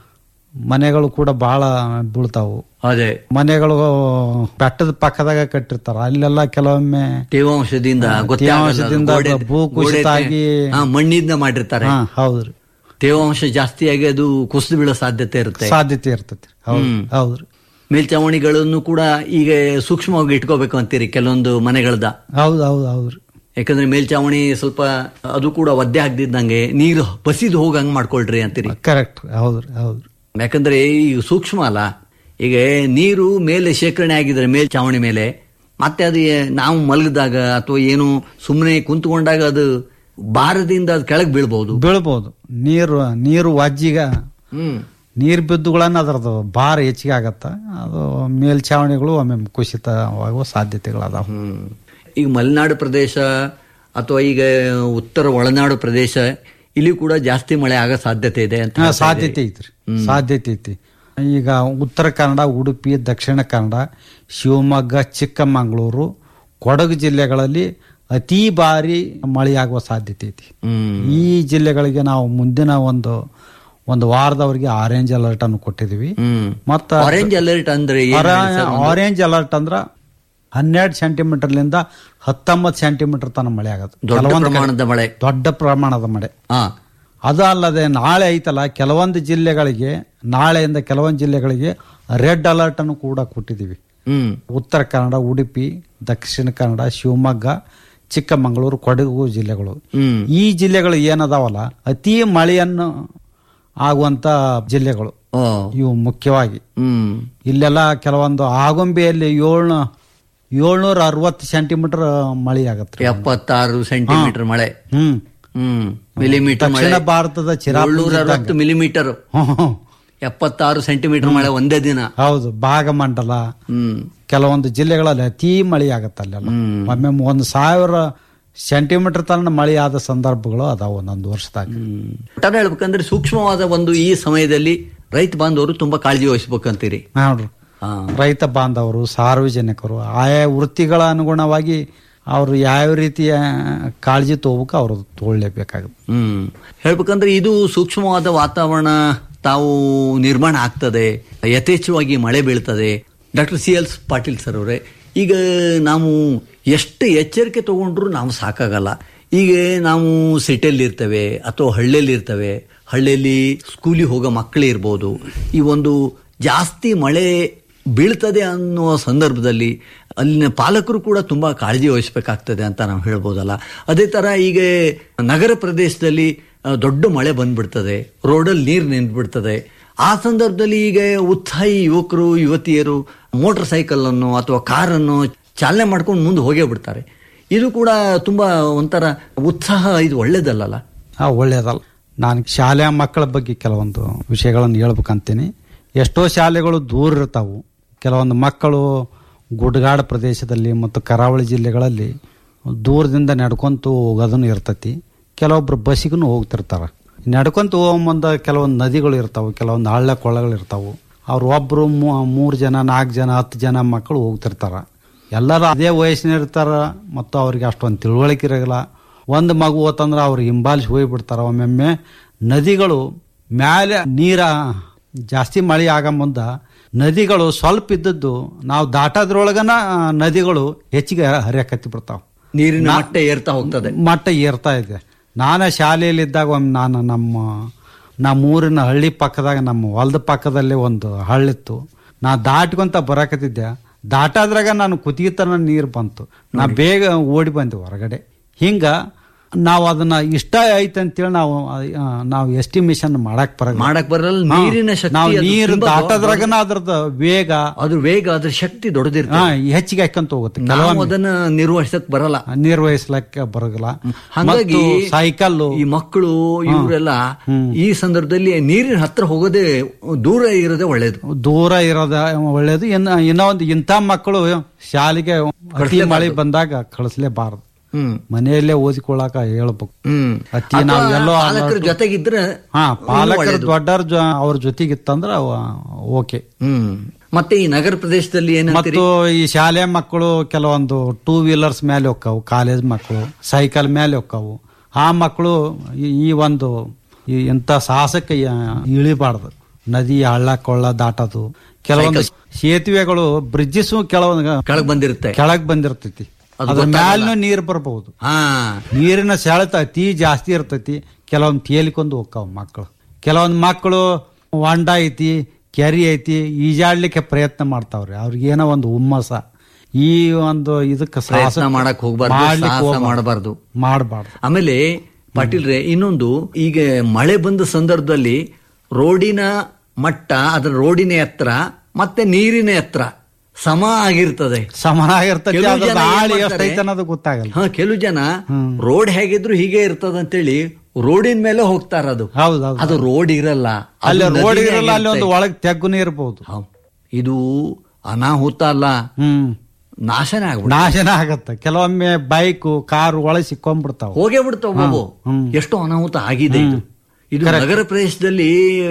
ಮನೆಗಳು ಕೂಡ ಬಹಳ ಬೀಳ್ತಾವು ಅದೇ ಮನೆಗಳು ಬೆಟ್ಟದ ಪಕ್ಕದಾಗ ಕಟ್ಟಿರ್ತಾರ ಅಲ್ಲೆಲ್ಲ ಕೆಲವೊಮ್ಮೆ ತೇವಾಂಶದಿಂದ ಗೊತ್ತೇ ತೇವಾಂಶದಿಂದ ಆಗಲ್ಲ ಅದು. ಗೋಡೆ- ಭೂ ಕುಸಿತ ಗೋಡೆ- ಆಗಿ ಹಾ, ಮಣ್ಣಿಂದ ಮಾಡಿರ್ತಾರೆ ಹಾ ಹೌದ್ರಿ ತೇವಾಂಶ ಜಾಸ್ತಿಯಾಗಿ ಅದು ಕುಸಿದು ಬೀಳೋ ಸಾಧ್ಯತೆ ಇರುತ್ತೆ ಸಾಧ್ಯತೆ ಇರ್ತೈತಿ ಹೌದು ಹ್ಮ್. ಹೌದ್ರಿ ಮೇಲ್ಚಾವಣಿಗಳನ್ನು ಕೂಡ ಈಗ ಸೂಕ್ಷ್ಮವಾಗಿ ಇಟ್ಕೋಬೇಕು ಅಂತೀರಿ ಕೆಲವೊಂದು ಮನೆಗಳದ ಹೌದು ಹೌದು ಹೌದ್ರಿ ಯಾಕಂದ್ರೆ ಮೇಲ್ಚಾವಣಿ ಸ್ವಲ್ಪ ಅದು ಕೂಡ ಒದ್ದೆ ಆಗದಿದ್ದಂಗೆ ನೀರು ಬಸಿದು ಹೋಗಂಗ್ ಮಾಡ್ಕೊಳ್ರಿ ಅಂತೀರಿ ಕರೆಕ್ಟ್ ಹೌದ್ರಿ ಹೌದ್ರಿ ಯಾಕಂದ್ರೆ ಈ ಸೂಕ್ಷ್ಮ ಅಲ್ಲ ಈಗ ನೀರು ಮೇಲೆ ಶೇಖರಣೆ ಆಗಿದ್ರೆ ಮೇಲ್ಛಾವಣಿ ಮೇಲೆ ಮತ್ತೆ ಅದು ಏ- ನಾವು ಮಲಗಿದಾಗ ಅಥವಾ ಏನು ಸುಮ್ಮನೆ ಕುಂತ್ಕೊಂಡಾಗ ಅದು ಭಾರದಿಂದ ಅದು ಕೆಳಗೆ ಬೀಳ್ಬಹುದು ಬೀಳ್ಬೋದು ನೀರು ನೀರು ವಜ್ಜಿಗ ಹ್ಮ್ ನೀರು ಬಿದ್ದುಗಳನ್ನ ಅದರದ್ದು ಭಾರ ಹೆಚ್ಚಿಗೆ ಆಗತ್ತ ಅದು ಮೇಲ್ಛಾವಣಿಗಳು ಒಮ್ಮೆ ಕುಸಿತವಾಗುವ ಸಾಧ್ಯತೆಗಳು ಅದಾವ ಹ್ಮ್ ಈಗ ಮಲೆನಾಡು ಪ್ರದೇಶ ಅಥವಾ ಈಗ ಉತ್ತರ ಒಳನಾಡು ಪ್ರದೇಶ ಇಲ್ಲಿ ಕೂಡ ಜಾಸ್ತಿ ಮಳೆ ಆಗೋ ಸಾಧ್ಯತೆ ಇದೆ ಅಂತ ಹಾ, ಹೇಳ್ತಾ ಸಾಧ್ಯತೆ ಇದ್ದೀರಿ. ಐತ್ರಿ ಸಾಧ್ಯತೆ ಐತಿ ಈಗ ಉತ್ತರ ಕನ್ನಡ ಉಡುಪಿ ದಕ್ಷಿಣ ಕನ್ನಡ ಶಿವಮೊಗ್ಗ ಚಿಕ್ಕಮಗಳೂರು ಕೊಡಗು ಜಿಲ್ಲೆಗಳಲ್ಲಿ ಅತಿ ಭಾರಿ ಮಳೆಯಾಗುವ ಸಾಧ್ಯತೆ ಐತಿ ಹ್ಮ್ ಈ ಜಿಲ್ಲೆಗಳಿಗೆ ನಾವು ಮುಂದಿನ ಒಂದು ಒಂದು ವಾರದವರೆಗೆ ಆರೆಂಜ್ ಅಲರ್ಟ್ ಅನ್ನು ಕೊಟ್ಟಿದೀವಿ ಹ್ಮ್ ಮತ್ತ ಆರೆಂಜ್ ಅಲರ್ಟ್ ಅಂದ್ರೆ ಏನ್ ಹೇಳಿ ಸರ್ ಒಂದು? ಆರೆಂಜ್ ಅಲರ್ಟ್ ಅಂದ್ರ ಹನ್ನೆರಡು ಸೆಂಟಿಮೀಟರ್ಲಿಂದ ಹತ್ತೊಂಬತ್ತು ಸೆಂಟಿಮೀಟರ್ ತನಕ ಮಳೆ ಆಗುತ್ತೆ ದೊಡ್ಡ ಕೆಲವೊಂದು ಕಡೆ ಪ್ರಮಾಣದ ಮಳೆ ದೊಡ್ಡ ಪ್ರಮಾಣದ ಮಳೆ ಹಾ ಅದು ಅಲ್ಲದೆ ನಾಳೆ ಐತಲ್ಲ ಕೆಲವೊಂದು ಜಿಲ್ಲೆಗಳಿಗೆ ನಾಳೆಯಿಂದ ಕೆಲವೊಂದು ಜಿಲ್ಲೆಗಳಿಗೆ ರೆಡ್ ಅಲರ್ಟ್ ಅನ್ನು ಕೂಡ ಕೊಟ್ಟಿದ್ದೀವಿ ಹ್ಮ್ ಉತ್ತರ ಕನ್ನಡ ಉಡುಪಿ ದಕ್ಷಿಣ ಕನ್ನಡ ಶಿವಮೊಗ್ಗ ಚಿಕ್ಕಮಗಳೂರು ಕೊಡಗು ಜಿಲ್ಲೆಗಳು ಹ್ಮ್ ಈ ಜಿಲ್ಲೆಗಳು ಏನದಾವಲ್ಲ ಅತಿ ಮಳೆಯನ್ನು ಆಗುವಂತ ಜಿಲ್ಲೆಗಳು ಓ ಇವು ಮುಖ್ಯವಾಗಿ ಹ್ಮ್ ಇಲ್ಲೆಲ್ಲ ಕೆಲವೊಂದು ಆಗುಂಬೆಯಲ್ಲಿ ಏಳ್ನೂ ಏಳ್ನೂರ ಅರವತ್ತು ಸೆಂಟಿಮೀಟರ್ ಮಳೆ ಆಗತ್ತೆ ಎಪ್ಪತ್ತಾರು ಸೆಂಟಿಮೀಟರ್ ಮಳೆ ಹ್ಮ್ ಹ್ಮ್ ಮಿಲಿಮೀಟರ್ ಮಳೆ ದಕ್ಷಿಣ ಭಾರತದ ಚಿರಾಪುಂಜಿ ಏಳ್ನೂರ ಅರವತ್ತು ಮಿಲಿಮೀಟರ್ ಹ್ಮ್, ಹ್ಮ್. ಎಪ್ಪತ್ತಾರು ಸೆಂಟಿಮೀಟರ್ ಮಳೆ ಒಂದೇ ದಿನ ಹೌದು ಭಾಗಮಂಡಲ ಹ್ಮ್ ಕೆಲವೊಂದು ಜಿಲ್ಲೆಗಳಲ್ಲಿ ಅತಿ ಮಳೆ ಆಗತ್ತೆ ಅಲ್ಲೆಲ್ಲ ಒಮ್ಮೆ ಒಂದು ಸಾವಿರ ಸೆಂಟಿಮೀಟರ್ ತನಕ ಮಳೆ ಆದ ಸಂದರ್ಭಗಳು ಅದಾವ ಒಂದೊಂದು ವರ್ಷದಾಗ ಹ್ಮ್. ಒಟ್ಟಾರೆ ಹೇಳ್ಬೇಕಂದ್ರೆ ಸೂಕ್ಷ್ಮವಾದ ಒಂದು ಈ ಸಮಯದಲ್ಲಿ ರೈತ ಬಾಂಧವರು ತುಂಬಾ ಕಾಳಜಿ ವಹಿಸ್ಬೇಕಂತೀರಿ ನೋಡ್ರಿ ಹಾ. ರೈತ ಬಾಂಧವರು ಸಾರ್ವಜನಿಕರು ಆಯಾ ವೃತ್ತಿಗಳ ಅನುಗುಣವಾಗಿ ಅವರು ಯಾವ ರೀತಿಯ ಕಾಳಜಿ ತಗೋಬೇಕು ಅವರು ತಗೊಳ್ಳೇಬೇಕಾಗುತ್ತೆ ಹ್ಮ್ ಹೇಳ್ಬೇಕಂದ್ರೆ ಇದು ಸೂಕ್ಷ್ಮವಾದ ವಾತಾವರಣ ತಾವು ನಿರ್ಮಾಣ ಆಗ್ತದೆ ಯಥೇಚ್ಛವಾಗಿ ಮಳೆ ಬೀಳ್ತದೆ doctor C L Patil sir ಅವರೇ ಈಗ ನಾವು ಎಷ್ಟು ಎಚ್ಚರಿಕೆ ತಗೊಂಡ್ರು ನಾವು ಸಾಕಾಗಲ್ಲ ಈಗ ನಾವು ಸಿಟಿಯಲ್ಲಿ ಇರ್ತೇವೆ ಅಥವಾ ಹಳ್ಳಿಯಲ್ಲಿ ಇರ್ತೇವೆ ಹಳ್ಳಿಯಲ್ಲಿ ಸ್ಕೂಲಿಗೆ ಹೋಗೋ ಮಕ್ಕಳೇ ಇರ್ಬೋದು ಈ ಒಂದು ಜಾಸ್ತಿ ಮಳೆ ಬೀಳ್ತದೆ ಅನ್ನುವ ಸಂದರ್ಭದಲ್ಲಿ ಅಲ್ಲಿನ ಪಾಲಕರು ಕೂಡ ತುಂಬಾ ಕಾಳಜಿ ವಹಿಸಬೇಕಾಗ್ತದೆ ಅಂತ ನಾವು ಹೇಳ್ಬೋದಲ್ಲ ಅದೇ ತರ ಈಗ ನಗರ ಪ್ರದೇಶದಲ್ಲಿ ಆ, ದೊಡ್ಡ ಮಳೆ ಬಂದ್ಬಿಡ್ತದೆ ರೋಡಲ್ಲಿ ನೀರು ನಿಂತ್ಬಿಡ್ತದೆ ಆ ಸಂದರ್ಭದಲ್ಲಿ ಈಗ ಉತ್ಸಾಹಿ ಯುವಕರು ಯುವತಿಯರು ಮೋಟಾರ್ ಸೈಕಲ್ ಅನ್ನು ಅಥವಾ ಕಾರನ್ನು ಚಾಲನೆ ಮಾಡ್ಕೊಂಡು ಮುಂದೆ ಹೋಗೇ ಬಿಡ್ತಾರೆ ಇದು ಕೂಡ ತುಂಬಾ ಒಂಥರ ಉತ್ಸಾಹ ಇದು ಒಳ್ಳೇದಲ್ಲಲ್ಲ ಆ ಒಳ್ಳೇದಲ್ಲ ನಾನು ಶಾಲೆಯ ಮಕ್ಕಳ ಬಗ್ಗೆ ಕೆಲವೊಂದು ವಿಷಯಗಳನ್ನು ಹೇಳ್ಬೇಕಂತೀನಿ ಎಷ್ಟೋ ಶಾಲೆಗಳು ದೂರ ಇರ್ತಾವು ಕೆಲವೊಂದು ಮಕ್ಕಳು ಗುಡ್ಗಾಡು ಪ್ರದೇಶದಲ್ಲಿ ಮತ್ತು ಕರಾವಳಿ ಜಿಲ್ಲೆಗಳಲ್ಲಿ ದೂರದಿಂದ ನಡ್ಕೊಂತು ಹೋಗೋದನ್ನು ಇರ್ತೈತಿ ಕೆಲವೊಬ್ರು ಬಸ್ಸಿಗೂ ಹೋಗ್ತಿರ್ತಾರ ನಡ್ಕೊಂತ ಹೋಗ್ಬಂದ ಕೆಲವೊಂದು ನದಿಗಳು ಇರ್ತಾವೆ ಕೆಲವೊಂದು ಹಳ್ಳ ಕೊಳ್ಳಗಳು ಇರ್ತಾವು ಅವ್ರು ಒಬ್ರು ಮೂರು ಜನ ನಾಲ್ಕು ಜನ ಹತ್ತು ಜನ ಮಕ್ಕಳು ಹೋಗ್ತಿರ್ತಾರ ಎಲ್ಲರೂ ಅದೇ ವಯಸ್ಸಿನ ಇರ್ತಾರ ಮತ್ತು ಅವ್ರಿಗೆ ಅಷ್ಟೊಂದು ತಿಳುವಳಿಕೆ ಇರಲ್ಲ ಒಂದು ಮಗು ಹೋತಂದ್ರೆ ಅವ್ರು ಹಿಂಬಾಲಿಸಿ ಹೋಗ್ಬಿಡ್ತಾರ ಒಮ್ಮೊಮ್ಮೆ ನದಿಗಳು ಮ್ಯಾಲೆ ನೀರ ಜಾಸ್ತಿ ಮಳೆ ಆಗ ಮುಂದ ನದಿಗಳು ಸ್ವಲ್ಪ ಇದ್ದದ್ದು ನಾವು ದಾಟೋದ್ರೊಳಗನ ಆ, ನದಿಗಳು ಹೆಚ್ಚಿಗೆ ಹರಿಯಕತ್ತಿ ಬಿಡ್ತಾವ ನೀರಿನ ಮಟ್ಟ ಏರ್ತಾ ಹೋಗ್ತದೆ ಮಟ್ಟ ಏರ್ತಾ ಇದೆ ನಾನು ಶಾಲೆಯಲ್ಲಿದ್ದಾಗ ಒಮ್ಮೆ ನಾನು ನಮ್ಮ ನಮ್ಮ ಊರಿನ ಹಳ್ಳಿ ಪಕ್ಕದಾಗ ನಮ್ಮ ಹೊಲದ ಪಕ್ಕದಲ್ಲಿ ಒಂದು ಹಳ್ಳಿತ್ತು ನಾ ದಾಟ್ಕೊಂತ ಬರಾಕತ್ತಿದ್ದೆ ದಾಟಾದ್ರಾಗ ನಾನು ಕುತ್ತಿಗೆ ತನ ನೀರು ಬಂತು ನಾ ಬೇಗ ಓಡಿ ಬಂದೆ ಹೊರಗಡೆ ಹಿಂಗ ನಾವು ಅದನ್ನ ಇಷ್ಟ ಐತೆ ಅಂತೇಳಿ ನಾವು ಆ, ನಾವು ಎಸ್ಟಿಮೇಷನ್ ಮಾಡಕ್ ಬರಲ್ಲ ಮಾಡಕ್ ಬರಲ್ಲ ನೀರಿನ ಶಕ್ತಿ ನಾವು ಅದು ನೀರು ತುಂಬಾ ದಾಟೋದ್ರಾಗನ ಅದ್ರದ್ದು ವೇಗ ಅದ್ರ ವೇಗ ಅದ್ರ ಶಕ್ತಿ ದೊಡ್ಡದಿರ್ತದೆ ಹಾ, ಹೆಚ್ಚಿಗೆ ಹಾಕಂತ ಹೋಗುತ್ತೆ ನಾವು ಕೆಲವೊಮ್ಮೆ ಅದನ್ನ ನಿರ್ವಹಿಸಕ್ ಬರಲ್ಲ ನಿರ್ವಹಿಸ್ಲಕ್ಕೆ ಬರಗಲ್ಲ ಹಾಗಾಗಿ ಸೈಕಲ್ ಈ ಮಕ್ಕಳು ಇವರೆಲ್ಲ ಈ ಸಂದರ್ಭದಲ್ಲಿ ನೀರಿನ ಹತ್ರ ಹೋಗೋದೇ ದೂರ ಇರೋದೇ ಒಳ್ಳೇದು ದೂರ ಇರೋದ ಒಳ್ಳೇದು ಇನ್ನ ಇನ್ನೂ ಒಂದು ಇಂಥ ಮಕ್ಕಳು ಶಾಲೆಗೆ ಅತಿ ಮಳೆ ಬಂದಾಗ ಕಳಿಸ್ಲೇಬಾರದು ಹ್ಮ್ ಮನೆಯಲ್ಲೇ ಓದಿಕೊಳ್ಳಾಕ ಹೇಳ್ಬೇಕು ಹ್ಮ್ ಅತಿ ನಾವು ಅಥವಾ ಎಲ್ಲೋ ಪಾಲಕರ ಜೊತೆಗಿದ್ರೆ ಹಾ ಇನ್ನೂ ಪಾಲಕರು ಒಳ್ಳೇದು. ದೊಡ್ಡವ್ರ ಜೊ- ಅವ್ರ ಜೊತೆಗಿತ್ತಂದ್ರ ಓಕೆ ಹ್ಮ್ ಮತ್ತೆ ಈ ನಗರ ಪ್ರದೇಶದಲ್ಲಿ ಏನಂತೀರಿ ಮತ್ತು ಈ ಶಾಲೆ ಮಕ್ಕಳು ಕೆಲವೊಂದು ಟೂ ವೀಲರ್ಸ್ ಮೇಲೆ ಹೋಗ್ತಾವು ಕಾಲೇಜ್ ಮಕ್ಕಳು ಸೈಕಲ್ ಮೇಲೆ ಹೋಗ್ತಾವು ಆ ಮಕ್ಕಳು ಈ- ಈ ಒಂದು ಈ ಇಂಥ ಸಾಹಸಕ್ಕೆ ಯ- ಇಳಿಬಾರ್ದು ನದಿ ಹಳ್ಳ ಕೊಳ್ಳ ದಾಟೋದು ಕೆಲವೊಂದು ಸೇತುವೆಗಳು ಬ್ರಿಡ್ಜಸ್ ಕೆಲವೊಂದು ಕೆಳಗ್ ಬಂದಿರುತ್ತೆ ಕೆಳಗ್ ಬಂದಿರ್ತೈತಿ ಅದು ಅದ್ರ ಗೊತ್ತಾಗಲ್ಲ. ಮ್ಯಾಲೂ ನೀರು ಬರಬಹುದು ಹಾ ನೀರಿನ ಸೆಳೆತ ಅತಿ ಜಾಸ್ತಿ ಇರ್ತೈತಿ ಕೆಲವೊಂದು ತೇಲಿಕೊಂಡು ಹೋಗ್ತಾವ ಮಕ್ಕಳು ಕೆಲವೊಂದು ಮಕ್ಕಳು ಹೊಂಡ ಐತಿ ಕೆರಿ ಐತಿ ಈಜಾಡ್ಲಿಕ್ಕೆ ಪ್ರಯತ್ನ ಮಾಡ್ತಾವ್ರಿ ಅವ್ರಿಗೆ ಏನೋ ಒಂದು ಹುಮ್ಮಸ ಈ ಒಂದು ಇದಕ್ಕೆ ಪ್ರಯತ್ನ ಮಾಡಕ್ ಹೋಗ್ಬಾರ್ದು, ಸಾಹಸ ಮಾಡ್ಬಾರ್ದು. ಮಾಡಬಾರ್ದು ಆಮೇಲೆ ಪಾಟೀಲ್ರೆ ಇನ್ನೊಂದು ಈಗ ಮಳೆ ಬಂದ ಸಂದರ್ಭದಲ್ಲಿ ರೋಡಿನ ಮಟ್ಟ ಅದರ ರೋಡಿನ ಎತ್ತರ ಮತ್ತೆ ನೀರಿನ ಎತ್ತರ ಸಮ ಆಗಿರ್ತದೆ ಸಮನಾಗಿರ್ತದೆ ಕೆಲವು ಅದ್ರ ಜನ ಏನ್ ಗಾಳಿ ಮಾಡ್ತಾರೆ? ಎಷ್ಟೈತೆ ಅನ್ನೋದು ಗೊತ್ತಾಗಲ್ಲ ಹಾ ಕೆಲವು ಜನ ರೋಡ್ ಹೇಗಿದ್ರು ಹೀಗೆ ಇರ್ತದಂತೇಳಿ ರೋಡಿನ ಮೇಲೆ ಹೋಗ್ತಾರ ಅದು ಹೌದು ಹೌದು ಅದು ರೋಡ್ ಇರಲ್ಲ ಅದು ಅಲ್ಲಿ ರೋಡ್ ನದಿನೇ ಇರಲ್ಲ ಅಲ್ಲಿ ಒಂದು ಇರುತ್ತೆ. ಒಳಗೆ ತೆಗ್ಗುನೇ ಇರ್ಬೋದು ಹೌದ್. ಇದು ಅನಾಹುತ ಅಲ್ಲ ಹ್ಮ್ ನಾಶನೇ ಆಗ್ಬಿಡ ನಾಶನ ಆಗತ್ತೆ ಕೆಲವೊಮ್ಮೆ ಬೈಕು ಕಾರು ಒಳಗೆ ಸಿಕ್ಕೊಂಡ್ಬಿಡ್ತಾವ ಹೋಗೇ ಬಿಡ್ತಾವ ಬಾಬು ಹ್ಮ್. ಎಷ್ಟು ಅನಾಹುತ ಆಗಿದೆ ಇದು ಇದು ನಗರ ಪ್ರದೇಶದಲ್ಲಿ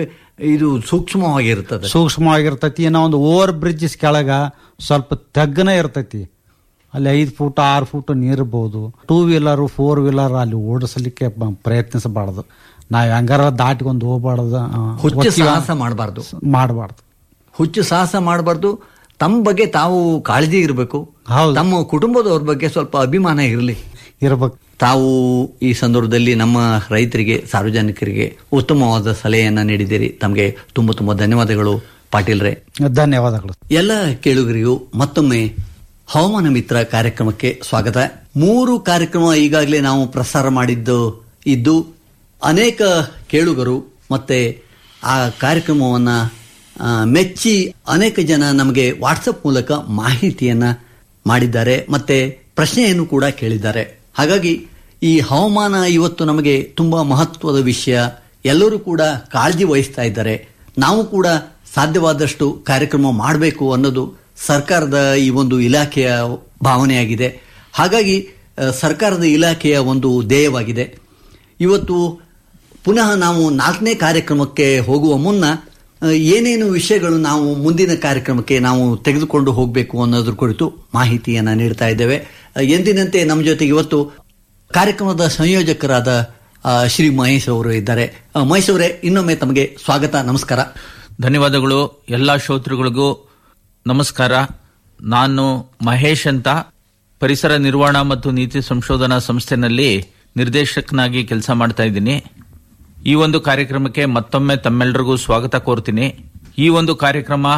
ಇದು ಸೂಕ್ಷ್ಮವಾಗಿರ್ತದೆ ಸೂಕ್ಷ್ಮವಾಗಿರ್ತೈತಿ ಏನೋ ಒಂದು ಓವರ್ ಬ್ರಿಡ್ಜ್ ಕೆಳಗ ಸ್ವಲ್ಪ ತಗ್ಗನ ಇರ್ತೈತಿ ಅಲ್ಲಿ ಐದು ಫೂಟ್ ಆರು ಫೂಟ್ ನೀರ್ಬೋದು ಟೂ ವೀಲರ್ ಫೋರ್ ವೀಲರ್ ಅಲ್ಲಿ ಓಡಿಸ್ಲಿಕ್ಕೆ ಬ- ಪ್ರಯತ್ನಿಸಬಾರ್ದು ನಾವ್ ಹೆಂಗಾರ ದಾಟ್ಕೊಂಡು ಹೋಗ್ಬಾರ್ದು ಹುಚ್ಚು ಸಾಹಸ ಮಾಡಬಾರ್ದು ಮಾಡಬಾರ್ದು ಹುಚ್ಚು ಸಾಹಸ ಮಾಡಬಾರ್ದು ತಮ್ಮ ಬಗ್ಗೆ ತಾವು ಕಾಳಜಿ ಇರಬೇಕು ಹೌದು. ತಮ್ಮ ಕುಟುಂಬದವ್ರ ಬಗ್ಗೆ ಸ್ವಲ್ಪ ಅಭಿಮಾನ ಇರಲಿ ಇರ್ಬೇಕು ತಾವು ಈ ಸಂದರ್ಭದಲ್ಲಿ ನಮ್ಮ ರೈತರಿಗೆ ಸಾರ್ವಜನಿಕರಿಗೆ ಉತ್ತಮವಾದ ಸಲಹೆಯನ್ನ ನೀಡಿದ್ದೀರಿ ತಮಗೆ ತುಂಬ ತುಂಬ ಧನ್ಯವಾದಗಳು ಪಾಟೀಲ್ರೆ ಧನ್ಯವಾದಗಳು ಎಲ್ಲ ಕೇಳುಗರಿಗೂ ಮತ್ತೊಮ್ಮೆ ಹವಾಮಾನ ಮಿತ್ರ ಕಾರ್ಯಕ್ರಮಕ್ಕೆ ಸ್ವಾಗತ ಮೂರು ಕಾರ್ಯಕ್ರಮ ಈಗಾಗಲೇ ನಾವು ಪ್ರಸಾರ ಮಾಡಿದ್ದು ಇದ್ದು ಅನೇಕ ಕೇಳುಗರು ಮತ್ತೆ ಆ ಕಾರ್ಯಕ್ರಮವನ್ನ ಆ, ಮೆಚ್ಚಿ ಅನೇಕ ಜನ ನಮಗೆ ವಾಟ್ಸಪ್ ಮೂಲಕ ಮಾಹಿತಿಯನ್ನ ಮಾಡಿದ್ದಾರೆ ಮತ್ತೆ ಪ್ರಶ್ನೆಯನ್ನು ಕೂಡ ಕೇಳಿದ್ದಾರೆ ಹಾಗಾಗಿ ಈ ಹವಾಮಾನ ಇವತ್ತು ನಮಗೆ ತುಂಬಾ ಮಹತ್ವದ ವಿಷಯ ಎಲ್ಲರೂ ಕೂಡ ಕಾಳಜಿ ವಹಿಸ್ತಾ ಇದ್ದಾರೆ ನಾವು ಕೂಡ ಸಾಧ್ಯವಾದಷ್ಟು ಕಾರ್ಯಕ್ರಮ ಮಾಡಬೇಕು ಅನ್ನೋದು ಸರ್ಕಾರದ ಈ ಒಂದು ಇಲಾಖೆಯ ಭಾವನೆಯಾಗಿದೆ ಹಾಗಾಗಿ ಆ, ಸರ್ಕಾರದ ಇಲಾಖೆಯ ಒಂದು ಧ್ಯೇಯವಾಗಿದೆ ಇವತ್ತು ಪುನಃ ನಾವು ನಾಲ್ಕನೇ ಕಾರ್ಯಕ್ರಮಕ್ಕೆ ಹೋಗುವ ಮುನ್ನ ಆ, ಏನೇನು ವಿಷಯಗಳು ನಾವು ಮುಂದಿನ ಕಾರ್ಯಕ್ರಮಕ್ಕೆ ನಾವು ತೆಗೆದುಕೊಂಡು ಹೋಗಬೇಕು ಅನ್ನೋದ್ರ ಕುರಿತು ಮಾಹಿತಿಯನ್ನು ನೀಡ್ತಾ ಇದ್ದೇವೆ ಆ, ಎಂದಿನಂತೆ ನಮ್ಮ ಜೊತೆಗೆ ಇವತ್ತು ಕಾರ್ಯಕ್ರಮದ ಸಂಯೋಜಕರಾದ ಆ, ಶ್ರೀ ಮಹೇಶ್ ಅವರು ಇದ್ದಾರೆ ಆ, ಮಹೇಶ್ ಅವರೇ ಇನ್ನೊಮ್ಮೆ ತಮಗೆ ಸ್ವಾಗತ ನಮಸ್ಕಾರ ಧನ್ಯವಾದಗಳು ಎಲ್ಲ ಶ್ರೋತೃಗಳಿಗೂ ನಮಸ್ಕಾರ ನಾನು ಮಹೇಶ್ ಅಂತ ಪರಿಸರ ನಿರ್ವಹಣಾ ಮತ್ತು ನೀತಿ ಸಂಶೋಧನಾ ಸಂಸ್ಥೆನಲ್ಲಿ ನಿರ್ದೇಶಕನಾಗಿ ಕೆಲಸ ಮಾಡ್ತಾ ಇದ್ದೀನಿ ಈ ಒಂದು ಕಾರ್ಯಕ್ರಮಕ್ಕೆ ಮತ್ತೊಮ್ಮೆ ತಮ್ಮೆಲ್ಲರಿಗೂ ಸ್ವಾಗತ ಕೋರ್ತೀನಿ ಈ ಒಂದು ಕಾರ್ಯಕ್ರಮ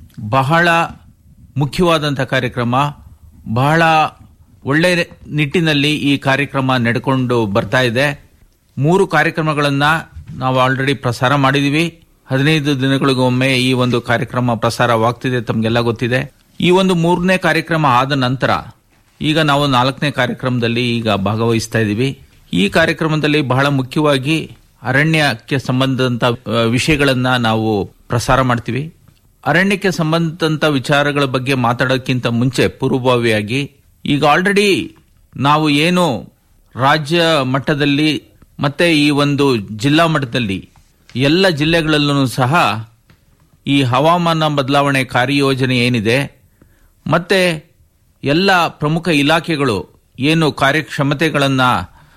ಬಹಳ ಮುಖ್ಯವಾದಂಥ ಕಾರ್ಯಕ್ರಮ ಬಹಳ ಒಳ್ಳೆ ನಿಟ್ಟಿನಲ್ಲಿ ಈ ಕಾರ್ಯಕ್ರಮ ನಡ್ಕೊಂಡು ಬರ್ತಾ ಇದೆ ಮೂರು ಕಾರ್ಯಕ್ರಮಗಳನ್ನ ನಾವು ಆಲ್ರೆಡಿ ಪ್ರಸಾರ ಮಾಡಿದೀವಿ ಹದಿನೈದು ದಿನಗಳಿಗೊಮ್ಮೆ ಈ ಒಂದು ಕಾರ್ಯಕ್ರಮ ಪ್ರಸಾರವಾಗ್ತಿದೆ ತಮಗೆಲ್ಲ ಗೊತ್ತಿದೆ ಈ ಒಂದು ಮೂರನೇ ಕಾರ್ಯಕ್ರಮ ಆದ ನಂತರ ಈಗ ನಾವು ನಾಲ್ಕನೇ ಕಾರ್ಯಕ್ರಮದಲ್ಲಿ ಈಗ ಭಾಗವಹಿಸ್ತಾ ಇದ್ದೀವಿ ಈ ಕಾರ್ಯಕ್ರಮದಲ್ಲಿ ಬಹಳ ಮುಖ್ಯವಾಗಿ ಅರಣ್ಯಕ್ಕೆ ಸಂಬಂಧದಂತ ಆ, ವಿಷಯಗಳನ್ನ ನಾವು ಪ್ರಸಾರ ಮಾಡ್ತೀವಿ ಅರಣ್ಯಕ್ಕೆ ಸಂಬಂಧದಂತ ವಿಚಾರಗಳ ಬಗ್ಗೆ ಮಾತಾಡೋಕ್ಕಿಂತ ಮುಂಚೆ ಪೂರ್ವಭಾವಿಯಾಗಿ ಈಗ ಆಲ್ರೆಡಿ ನಾವು ಏನು ರಾಜ್ಯ ಮಟ್ಟದಲ್ಲಿ ಮತ್ತೆ ಈ ಒಂದು ಜಿಲ್ಲಾ ಮಟ್ಟದಲ್ಲಿ ಎಲ್ಲ ಜಿಲ್ಲೆಗಳಲ್ಲೂ ಸಹ ಈ ಹವಾಮಾನ ಬದಲಾವಣೆ ಕಾರ್ಯಯೋಜನೆ ಏನಿದೆ ಮತ್ತೆ ಎಲ್ಲ ಪ್ರಮುಖ ಇಲಾಖೆಗಳು ಏನು ಕಾರ್ಯಕ್ಷಮತೆಗಳನ್ನು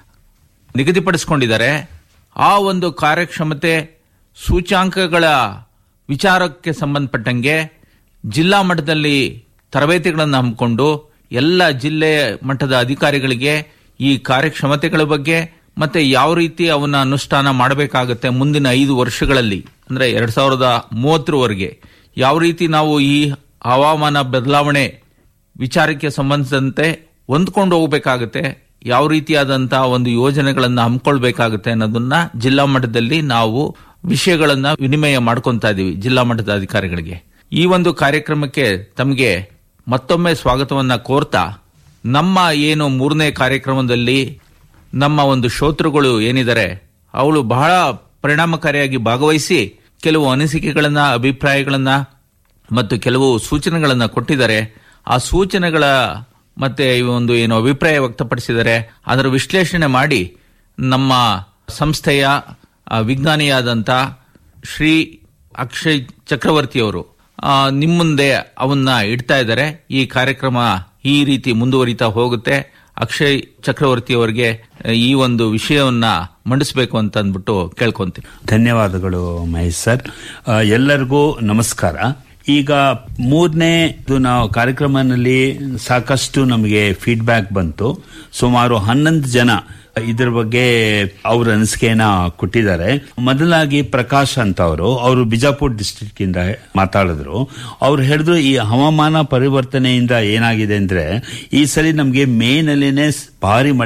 ನಿಗದಿಪಡಿಸಿಕೊಂಡಿದ್ದಾರೆ ಆ ಒಂದು ಕಾರ್ಯಕ್ಷಮತೆ ಸೂಚ್ಯಾಂಕಗಳ ವಿಚಾರಕ್ಕೆ ಸಂಬಂಧಪಟ್ಟಂಗೆ ಜಿಲ್ಲಾ ಮಟ್ಟದಲ್ಲಿ ತರಬೇತಿಗಳನ್ನು ಹಮ್ಮಿಕೊಂಡು ಎಲ್ಲ ಜಿಲ್ಲೆ ಮಟ್ಟದ ಅಧಿಕಾರಿಗಳಿಗೆ ಈ ಕಾರ್ಯಕ್ಷಮತೆಗಳ ಬಗ್ಗೆ ಮತ್ತೆ ಯಾವ ರೀತಿ ಅವನ್ನ ಅನುಷ್ಠಾನ ಮಾಡಬೇಕಾಗುತ್ತೆ ಮುಂದಿನ ಐದು ವರ್ಷಗಳಲ್ಲಿ ಅಂದ್ರೆ ಎರಡ್ ಸಾವಿರದ ಮೂವತ್ತರವರೆಗೆ ಯಾವ ರೀತಿ ನಾವು ಈ ಹವಾಮಾನ ಬದಲಾವಣೆ ವಿಚಾರಕ್ಕೆ ಸಂಬಂಧಿಸಿದಂತೆ ಹೊಂದ್ಕೊಂಡು ಹೋಗಬೇಕಾಗುತ್ತೆ ಯಾವ ರೀತಿಯಾದಂತಹ ಒಂದು ಯೋಜನೆಗಳನ್ನ ಹಮ್ಮಿಕೊಳ್ಬೇಕಾಗುತ್ತೆ ಅನ್ನೋದನ್ನ ಜಿಲ್ಲಾ ಮಟ್ಟದಲ್ಲಿ ನಾವು ವಿಷಯಗಳನ್ನ ವಿನಿಮಯ ಮಾಡ್ಕೊಂತಾ ಇದೀವಿ ಜಿಲ್ಲಾ ಮಟ್ಟದ ಅಧಿಕಾರಿಗಳಿಗೆ ಈ ಒಂದು ಕಾರ್ಯಕ್ರಮಕ್ಕೆ ತಮಗೆ ಮತ್ತೊಮ್ಮೆ ಸ್ವಾಗತವನ್ನ ಕೋರ್ತಾ ನಮ್ಮ ಏನು ಮೂರನೇ ಕಾರ್ಯಕ್ರಮದಲ್ಲಿ ನಮ್ಮ ಒಂದು ಶ್ರೋತೃಗಳು ಏನಿದ್ದಾರೆ ಅವಳು ಬಹಳ ಪರಿಣಾಮಕಾರಿಯಾಗಿ ಭಾಗವಹಿಸಿ ಕೆಲವು ಅನಿಸಿಕೆಗಳನ್ನ ಅಭಿಪ್ರಾಯಗಳನ್ನ ಮತ್ತು ಕೆಲವು ಸೂಚನೆಗಳನ್ನ ಕೊಟ್ಟಿದ್ದಾರೆ ಆ ಸೂಚನೆಗಳ ಮತ್ತೆ ಈ ಒಂದು ಏನು ಅಭಿಪ್ರಾಯ ವ್ಯಕ್ತಪಡಿಸಿದ್ದಾರೆ ಅದರ ವಿಶ್ಲೇಷಣೆ ಮಾಡಿ ನಮ್ಮ ಸಂಸ್ಥೆಯ ಆ, ವಿಜ್ಞಾನಿಯಾದಂಥ ಶ್ರೀ ಅಕ್ಷಯ್ ಚಕ್ರವರ್ತಿಯವರು ಆ, ನಿಮ್ಮ ಮುಂದೆ ಅವನ್ನ ಇಡ್ತಾ ಇದ್ದಾರೆ ಈ ಕಾರ್ಯಕ್ರಮ ಈ ರೀತಿ ಮುಂದುವರಿತಾ ಹೋಗುತ್ತೆ ಅಕ್ಷಯ್ ಚಕ್ರವರ್ತಿ ಅವರಿಗೆ ಈ ಒಂದು ವಿಷಯವನ್ನ ಮಂಡಿಸಬೇಕು ಅಂತ ಅಂದ್ಬಿಟ್ಟು ಕೇಳ್ಕೊಂತೀನಿ ಧನ್ಯವಾದಗಳು ಮಹೇಶ್ ಸರ್ ಆ, ಎಲ್ಲರಿಗೂ ನಮಸ್ಕಾರ ಈಗ ಮೂರನೇ ನಾವು ಕಾರ್ಯಕ್ರಮದಲ್ಲಿ ಸಾಕಷ್ಟು ನಮಗೆ ಫೀಡ್ಬ್ಯಾಕ್ ಬಂತು ಸುಮಾರು ಹನ್ನೊಂದು ಜನ ಇದ್ರ ಬಗ್ಗೆ ಅವ್ರ ಅನಿಸಿಕೆಯನ್ನ ಕೊಟ್ಟಿದ್ದಾರೆ ಮೊದಲಾಗಿ ಪ್ರಕಾಶ್ ಅಂತ ಅವರು ಅವರು ಬಿಜಾಪುರ್ ಡಿಸ್ಟ್ರಿಕ್ಟ್ ಇಂದ ಮಾತಾಡಿದ್ರು ಅವ್ರು ಹೇಳಿದ್ರು ಈ ಹವಾಮಾನ ಪರಿವರ್ತನೆಯಿಂದ ಏನಾಗಿದೆ ಅಂದ್ರೆ ಈ ಸಲ ನಮಗೆ ಮೇನಲ್ಲಿನೇ ಭಾರಿ ಮಳೆ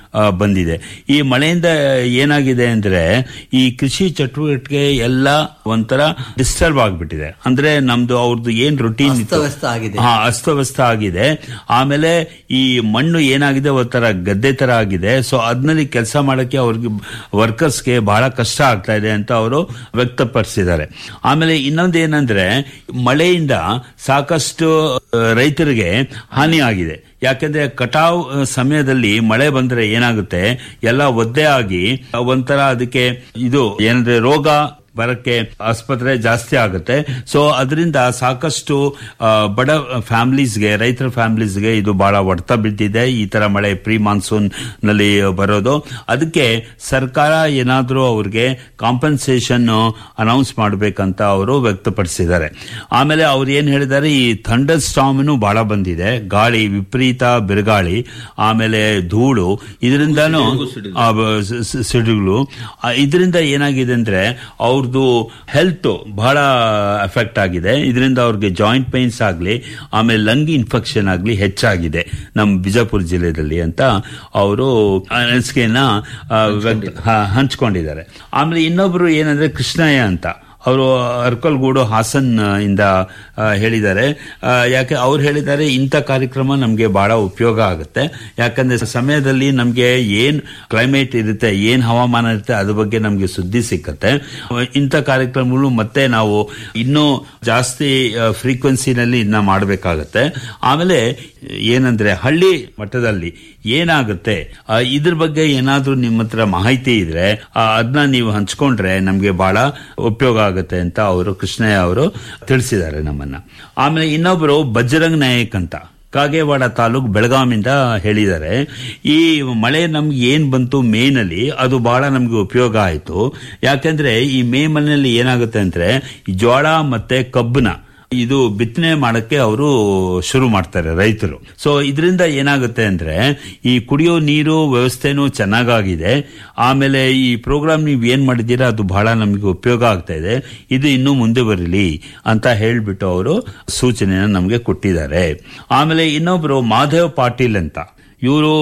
ಆ, ಬಂದಿದೆ ಈ ಮಳೆಯಿಂದ ಏನಾಗಿದೆ ಅಂದ್ರೆ ಈ ಕೃಷಿ ಚಟುವಟಿಕೆ ಎಲ್ಲ ಒಂಥರ ಡಿಸ್ಟರ್ಬ್ ಆಗ್ಬಿಟ್ಟಿದೆ ಅಂದ್ರೆ ನಮ್ದು ಅವ್ರದ್ದು ಏನ್ ರೊಟೀನ್ ಅಸ್ತವ್ಯಸ್ತ ಆಗಿದೆ. ಹಾ ಅಸ್ತವ್ಯಸ್ತ ಆಗಿದೆ ಆಮೇಲೆ ಈ ಮಣ್ಣು ಏನಾಗಿದೆ ಒಂಥರ ಗದ್ದೆ ತರ ಆಗಿದೆ ಸೊ ಅದ್ನಲ್ಲಿ ಕೆಲಸ ಮಾಡಕ್ಕೆ ಅವ್ರಿಗೆ ವರ್ಕರ್ಸ್ಗೆ ಬಹಳ ಕಷ್ಟ ಆಗ್ತಾ ಇದೆ ಅಂತ ಅವರು ವ್ಯಕ್ತಪಡಿಸಿದ್ದಾರೆ ಆಮೇಲೆ ಇನ್ನೊಂದು ಏನಂದ್ರೆ ಮಳೆಯಿಂದ ಸಾಕಷ್ಟು ಆ, ರೈತರಿಗೆ ಹಾನಿ ಆಗಿದೆ ಯಾಕೆಂದ್ರೆ ಕಟಾವ್ ಆ, ಸಮಯದಲ್ಲಿ ಮಳೆ ಬಂದ್ರೆ ಏನಾಗುತ್ತೆ ಎಲ್ಲ ಒದ್ದೆ ಆಗಿ ಆ, ಒಂಥರ ಅದಕ್ಕೆ ಇದು ಏನಂದ್ರೆ ರೋಗ ಬರಕ್ಕೆ ಆಸ್ಪತ್ರೆ ಜಾಸ್ತಿ ಆಗುತ್ತೆ ಸೊ ಅದರಿಂದ ಸಾಕಷ್ಟು ಆ, ಬಡ ಫ್ಯಾಮಿಲೀಸ್ಗೆ ರೈತರ ಫ್ಯಾಮಿಲೀಸ್ಗೆ ಇದು ಬಹಳ ಹೊಡೆತ ಬಿದ್ದಿದೆ ಈ ತರ ಮಳೆ ಪ್ರೀ ಮಾನ್ಸೂನ್ ನಲ್ಲಿ ಬರೋದು ಅದಕ್ಕೆ ಸರ್ಕಾರ ಏನಾದರೂ ಅವ್ರಿಗೆ ಕಾಂಪನ್ಸೇಷನ್ ಅನೌನ್ಸ್ ಮಾಡಬೇಕಂತ ಅವರು ವ್ಯಕ್ತಪಡಿಸಿದ್ದಾರೆ ಆಮೇಲೆ ಅವ್ರು ಏನ್ ಹೇಳಿದ್ದಾರೆ ಈ ಥಂಡರ್ ಸ್ಟಾಮ್ನು ಬಹಳ ಬಂದಿದೆ ಗಾಳಿ ವಿಪರೀತ ಬಿರುಗಾಳಿ ಆಮೇಲೆ ಧೂಳು ಇದರಿಂದಾನು ಆ, ಬ- ಸ- ಸ- ಸಿಡಿಗಳು ಆ, ಇದರಿಂದ ಏನಾಗಿದೆ ಅಂದ್ರೆ ಅವ್ರದ್ದು ಹೆಲ್ತ್ ಬಹಳ ಎಫೆಕ್ಟ್ ಆಗಿದೆ ಇದರಿಂದ ಅವ್ರಿಗೆ ಜಾಯಿಂಟ್ ಪೈನ್ಸ್ ಆಗಲಿ ಆಮೇಲೆ ಲಂಗ್ ಇನ್ಫೆಕ್ಷನ್ ಆಗಲಿ ಹೆಚ್ಚಾಗಿದೆ ನಮ್ಮ ಬಿಜಾಪುರ ಜಿಲ್ಲೆಯಲ್ಲಿ ಅಂತ ಅವರು ಅನಿಸಿಕೆಯನ್ನ ಆ, ವ್ಯಕ್ತ- ಹ- ಹಂಚ್ಕೊಂಡಿದ್ದಾರೆ ಆಮೇಲೆ ಇನ್ನೊಬ್ರು ಏನಂದ್ರೆ ಕೃಷ್ಣಯ್ಯ ಅಂತ ಅವರು ಅರ್ಕಲ್ಗೂಡು ಹಾಸನ್ ಆ, ಇಂದ ಆ, ಹೇಳಿದ್ದಾರೆ ಆ, ಯಾಕೆ ಅವ್ರು ಹೇಳಿದ್ದಾರೆ ಇಂಥ ಕಾರ್ಯಕ್ರಮ ನಮಗೆ ಬಹಳ ಉಪಯೋಗ ಆಗುತ್ತೆ ಯಾಕಂದ್ರೆ ಸಮಯದಲ್ಲಿ ನಮಗೆ ಏನ್ ಕ್ಲೈಮೇಟ್ ಇರುತ್ತೆ ಏನ್ ಹವಾಮಾನ ಇರುತ್ತೆ ಅದ್ರ ಬಗ್ಗೆ ನಮಗೆ ಸುದ್ದಿ ಸಿಕ್ಕತ್ತೆ ಇಂಥ ಕಾರ್ಯಕ್ರಮಗಳು ಮತ್ತೆ ನಾವು ಇನ್ನೂ ಜಾಸ್ತಿ ಫ್ರೀಕ್ವೆನ್ಸಿನಲ್ಲಿ ಇನ್ನ ಮಾಡಬೇಕಾಗತ್ತೆ ಆಮೇಲೆ ಏನಂದ್ರೆ ಹಳ್ಳಿ ಮಟ್ಟದಲ್ಲಿ ಏನಾಗುತ್ತೆ ಆ, ಇದ್ರ ಬಗ್ಗೆ ಏನಾದ್ರೂ ನಿಮ್ಮ ಹತ್ರ ಮಾಹಿತಿ ಇದ್ರೆ ಅದನ್ನ ನೀವು ಹಂಚ್ಕೊಂಡ್ರೆ ನಮ್ಗೆ ಬಹಳ ಉಪಯೋಗ ಆಗುತ್ತೆ ಅಂತ ಅವರು ಕೃಷ್ಣಯ್ಯ ಅವರು ತಿಳಿಸಿದ್ದಾರೆ ನಮ್ಮನ್ನ ಆಮೇಲೆ ಇನ್ನೊಬ್ರು ಬಜರಂಗ್ ನಾಯಕ್ ಅಂತ ಕಾಗೇವಾಡ ತಾಲೂಕ್ ಬೆಳಗಾವಿಂದ ಹೇಳಿದ್ದಾರೆ ಈ ಮಳೆ ನಮ್ಗೆ ಏನ್ ಬಂತು ಮೇನಲ್ಲಿ ಅದು ಬಹಳ ನಮ್ಗೆ ಉಪಯೋಗ ಆಯ್ತು ಯಾಕಂದ್ರೆ ಈ ಮೇ ಮನೆಯಲ್ಲಿ ಏನಾಗುತ್ತೆ ಅಂದ್ರೆ ಈ ಜೋಳ ಮತ್ತೆ ಕಬ್ಬನ ಇದು ಬಿತ್ತನೆ ಮಾಡಕ್ಕೆ ಅವರು ಶುರು ಮಾಡ್ತಾರೆ ರೈತರು ಸೊ ಇದರಿಂದ ಏನಾಗುತ್ತೆ ಅಂದ್ರೆ ಈ ಕುಡಿಯೋ ನೀರು ವ್ಯವಸ್ಥೆನೂ ಚೆನ್ನಾಗಾಗಿದೆ ಆಮೇಲೆ ಈ ಪ್ರೋಗ್ರಾಮ್ ನೀವು ಏನ್ ಮಾಡಿದ್ದೀರಾ ಅದು ಬಹಳ ನಮಗೆ ಉಪಯೋಗ ಆಗ್ತಾ ಇದೆ ಇದು ಇನ್ನೂ ಮುಂದೆ ಬರಲಿ ಅಂತ ಹೇಳ್ಬಿಟ್ಟು ಅವರು ಸೂಚನೆನ ನಮಗೆ ಕೊಟ್ಟಿದ್ದಾರೆ ಆಮೇಲೆ ಇನ್ನೊಬ್ರು ಮಾಧವ್ ಪಾಟೀಲ್ ಅಂತ ಇವರು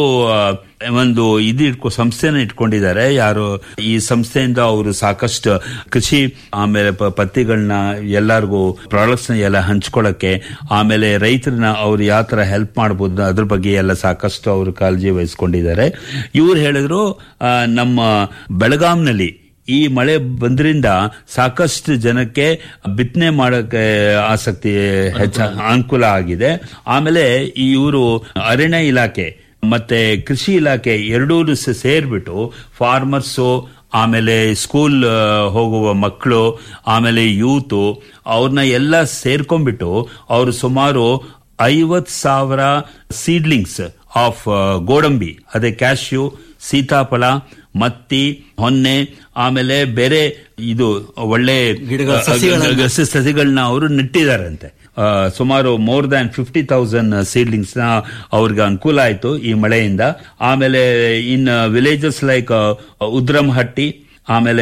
ಒಂದು ಇದು ಇಟ್ಕೊ ಸಂಸ್ಥೆನ ಇಟ್ಕೊಂಡಿದ್ದಾರೆ ಯಾರು ಈ ಸಂಸ್ಥೆಯಿಂದ ಅವರು ಸಾಕಷ್ಟು ಕೃಷಿ ಆಮೇಲೆ ಪ- ಪತ್ತಿಗಳನ್ನ ಎಲ್ಲರಿಗೂ ಪ್ರಾಡಕ್ಟ್ಸ್ ನ ಎಲ್ಲ ಹಂಚ್ಕೊಳಕ್ಕೆ ಆಮೇಲೆ ರೈತರನ್ನ ಅವ್ರು ಯಾವ ತರ ಹೆಲ್ಪ್ ಮಾಡಬಹುದು ಅದ್ರ ಬಗ್ಗೆ ಎಲ್ಲ ಸಾಕಷ್ಟು ಅವರು ಕಾಳಜಿ ವಹಿಸ್ಕೊಂಡಿದ್ದಾರೆ ಇವ್ರು ಹೇಳಿದ್ರು ಆ, ನಮ್ಮ ಬೆಳಗಾಂನಲ್ಲಿ ಈ ಮಳೆ ಬಂದ್ರಿಂದ ಸಾಕಷ್ಟು ಜನಕ್ಕೆ ಬಿತ್ತನೆ ಮಾಡಕ್ಕೆ ಆಸಕ್ತಿ ಹೆಚ್ಚ ಅನುಕೂಲ ಆಗಿದೆ ಆಮೇಲೆ ಇವರು ಅರಣ್ಯ ಇಲಾಖೆ ಮತ್ತೆ ಕೃಷಿ ಇಲಾಖೆ ಎರಡೂ ಸೇರ್ಬಿಟ್ಟು ಫಾರ್ಮರ್ಸು ಆಮೇಲೆ ಸ್ಕೂಲ್ ಆ, ಹೋಗುವ ಮಕ್ಕಳು ಆಮೇಲೆ ಯೂತು ಅವ್ರನ್ನ ಎಲ್ಲ ಸೇರ್ಕೊಂಡ್ಬಿಟ್ಟು ಅವರು ಸುಮಾರು ಐವತ್ ಸಾವಿರ ಸೀಡ್ಲಿಂಗ್ಸ್ ಆಫ್ ಗೋಡಂಬಿ ಅದೇ ಕ್ಯಾಶ್ಯೂ ಸೀತಾಫಲ ಮತ್ತಿ ಹೊನ್ನೆ ಆಮೇಲೆ ಬೇರೆ ಇದು ಒಳ್ಳೆ ಗಿಡಗಳ ಸಸಿಗಳನ್ನ- ಆ, ಸ- ಸಸಿಗಳನ್ನ ಅವರು ನೆಟ್ಟಿದಾರಂತೆ ಆ, ಸುಮಾರು more than fifty thousand seedlings ನ ಅವ್ರಿಗೆ ಅನುಕೂಲ ಆಯ್ತು ಈ ಮಳೆಯಿಂದ ಆಮೇಲೆ ಇನ್ ವಿಲೇಜಸ್ ಲೈಕ್ ಉದ್ರಮಹಟ್ಟಿ ಆಮೇಲೆ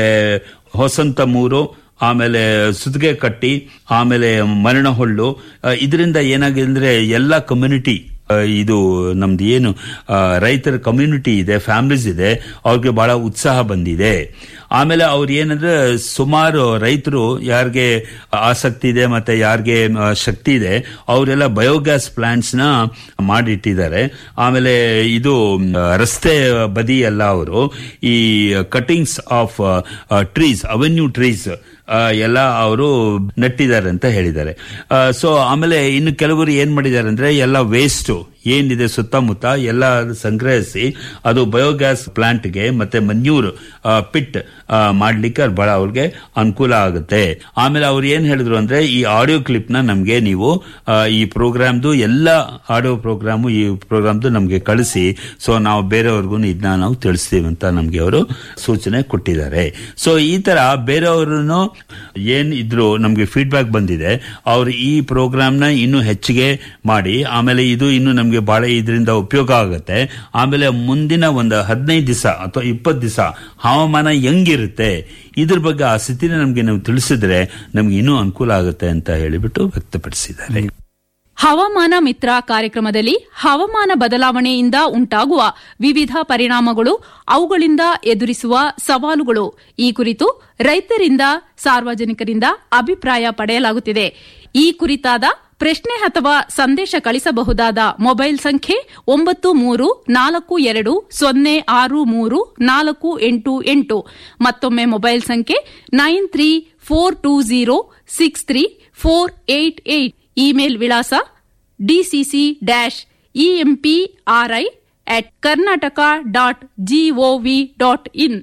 ಹೊಸಂತಮೂರು ಆಮೇಲೆ ಸುತ್ತಿಗೆ ಕಟ್ಟಿ ಆಮೇಲೆ ಮರಣಹೊಳ್ಳು ಇದರಿಂದ ಏನಾಗಿದೆ ಅಂದ್ರೆ ಎಲ್ಲ ಕಮ್ಯುನಿಟಿ ಇದು ನಮ್ದು ಏನು ಆ, ರೈತರ ಕಮ್ಯುನಿಟಿ ಇದೆ ಫ್ಯಾಮಿಲೀಸ್ ಇದೆ ಅವ್ರಿಗೆ ಬಹಳ ಉತ್ಸಾಹ ಬಂದಿದೆ ಆಮೇಲೆ ಅವ್ರು ಏನಂದ್ರೆ ಸುಮಾರು ರೈತರು ಯಾರಿಗೆ ಆಸಕ್ತಿ ಇದೆ ಮತ್ತೆ ಯಾರಿಗೆ ಆ, ಶಕ್ತಿ ಇದೆ ಅವರೆಲ್ಲ ಬಯೋಗ್ಯಾಸ್ ಪ್ಲಾಂಟ್ಸ್ ನ ಮಾಡಿಟ್ಟಿದ್ದಾರೆ ಆಮೇಲೆ ಇದು ಮ್, ರಸ್ತೆ ಬದಿ ಎಲ್ಲ ಅವರು ಈ cuttings of trees avenue trees ಎಲ್ಲ ಅವರು ನೆಟ್ಟಿದ್ದಾರೆ ಅಂತ ಹೇಳಿದ್ದಾರೆ ಸೊ ಆಮೇಲೆ ಇನ್ನು ಕೆಲವರು ಏನ್ ಮಾಡಿದ್ದಾರೆ ಅಂದ್ರೆ ಎಲ್ಲ ವೇಸ್ಟ್ ಏನಿದೆ ಸುತ್ತಮುತ್ತ ಎಲ್ಲ ಸಂಗ್ರಹಿಸಿ ಅದು ಬಯೋಗ್ಯಾಸ್ ಪ್ಲಾಂಟ್ಗೆ ಮತ್ತೆ ಮನ್ಯೂರ್ ಪಿಟ್ ಮಾಡ್ಲಿಕ್ಕೆ ಅದು ಬಹಳ ಅವ್ರಿಗೆ ಅನುಕೂಲ ಆಗುತ್ತೆ ಆಮೇಲೆ ಅವ್ರು ಏನ್ ಹೇಳಿದ್ರು ಅಂದ್ರೆ ಈ ಆಡಿಯೋ ಕ್ಲಿಪ್ ನ ನಮ್ಗೆ ನೀವು ಆ, ಈ ಪ್ರೋಗ್ರಾಮ್ದು ಎಲ್ಲ ಆಡಿಯೋ ಪ್ರೋಗ್ರಾಮು ಈ ಪ್ರೋಗ್ರಾಮ್ದು ನಮ್ಗೆ ಕಳಿಸಿ ಸೊ ನಾವು ಬೇರೆಯವ್ರಿಗೂ ಇದನ್ನ ನಾವು ತಿಳಿಸ್ತೀವಿ ಅಂತ ನಮ್ಗೆ ಅವರು ಸೂಚನೆ ಕೊಟ್ಟಿದ್ದಾರೆ ಸೊ ಈ ತರ ಬೇರೆಯವ್ರನ್ನು ಏನ್ ಇದ್ರು ನಮ್ಗೆ ಫೀಡ್ಬ್ಯಾಕ್ ಬಂದಿದೆ ಅವ್ರು ಈ ಪ್ರೋಗ್ರಾಮ್ ನ ಇನ್ನೂ ಹೆಚ್ಚಿಗೆ ಮಾಡಿ ಆಮೇಲೆ ಇದು ಇನ್ನು ನಮ್ಗೆ ಬಹಳ ಇದರಿಂದ ಉಪಯೋಗ ಆಗುತ್ತೆ ಆಮೇಲೆ ಮುಂದಿನ ಒಂದು ಹದಿನೈದು ದಿವಸ ಅಥವಾ ಇಪ್ಪತ್ತು ದಿವಸ ಹವಾಮಾನ ಹೆಂಗಿರುತ್ತೆ ಇದ್ರ ಬಗ್ಗೆ ಆ ಸ್ಥಿತಿನ ನಮ್ಗೆ ನಾವು ತಿಳಿಸಿದ್ರೆ ನಮ್ಗೆ ಇನ್ನೂ ಅನುಕೂಲ ಆಗುತ್ತೆ ಅಂತ ಹೇಳಿಬಿಟ್ಟು ವ್ಯಕ್ತಪಡಿಸಿದ್ದಾರೆ ಹವಾಮಾನ ಮಿತ್ರ ಕಾರ್ಯಕ್ರಮದಲ್ಲಿ ಹವಾಮಾನ ಬದಲಾವಣೆಯಿಂದ ಉಂಟಾಗುವ ವಿವಿಧ ಪರಿಣಾಮಗಳು ಅವುಗಳಿಂದ ಎದುರಿಸುವ ಸವಾಲುಗಳು ಈ ಕುರಿತು ರೈತರಿಂದ ಸಾರ್ವಜನಿಕರಿಂದ ಅಭಿಪ್ರಾಯ ಪಡೆಯಲಾಗುತ್ತಿದೆ ಈ ಕುರಿತಾದ ಪ್ರಶ್ನೆ ಅಥವಾ ಸಂದೇಶ ಕಳಿಸಬಹುದಾದ ಮೊಬೈಲ್ ಸಂಖ್ಯೆ ಒಂಬತ್ತು ಮೂರು ನಾಲ್ಕು ಎರಡು ಸೊನ್ನೆ ಆರು ಮೂರು ನಾಲ್ಕು ಎಂಟು ಎಂಟು ಮತ್ತೊಮ್ಮೆ ಮೊಬೈಲ್ ಸಂಖ್ಯೆ nine three four two zero six three four eight eight email ವಿಳಾಸ DCC dash EMPRI at Karnataka dot GOV dot in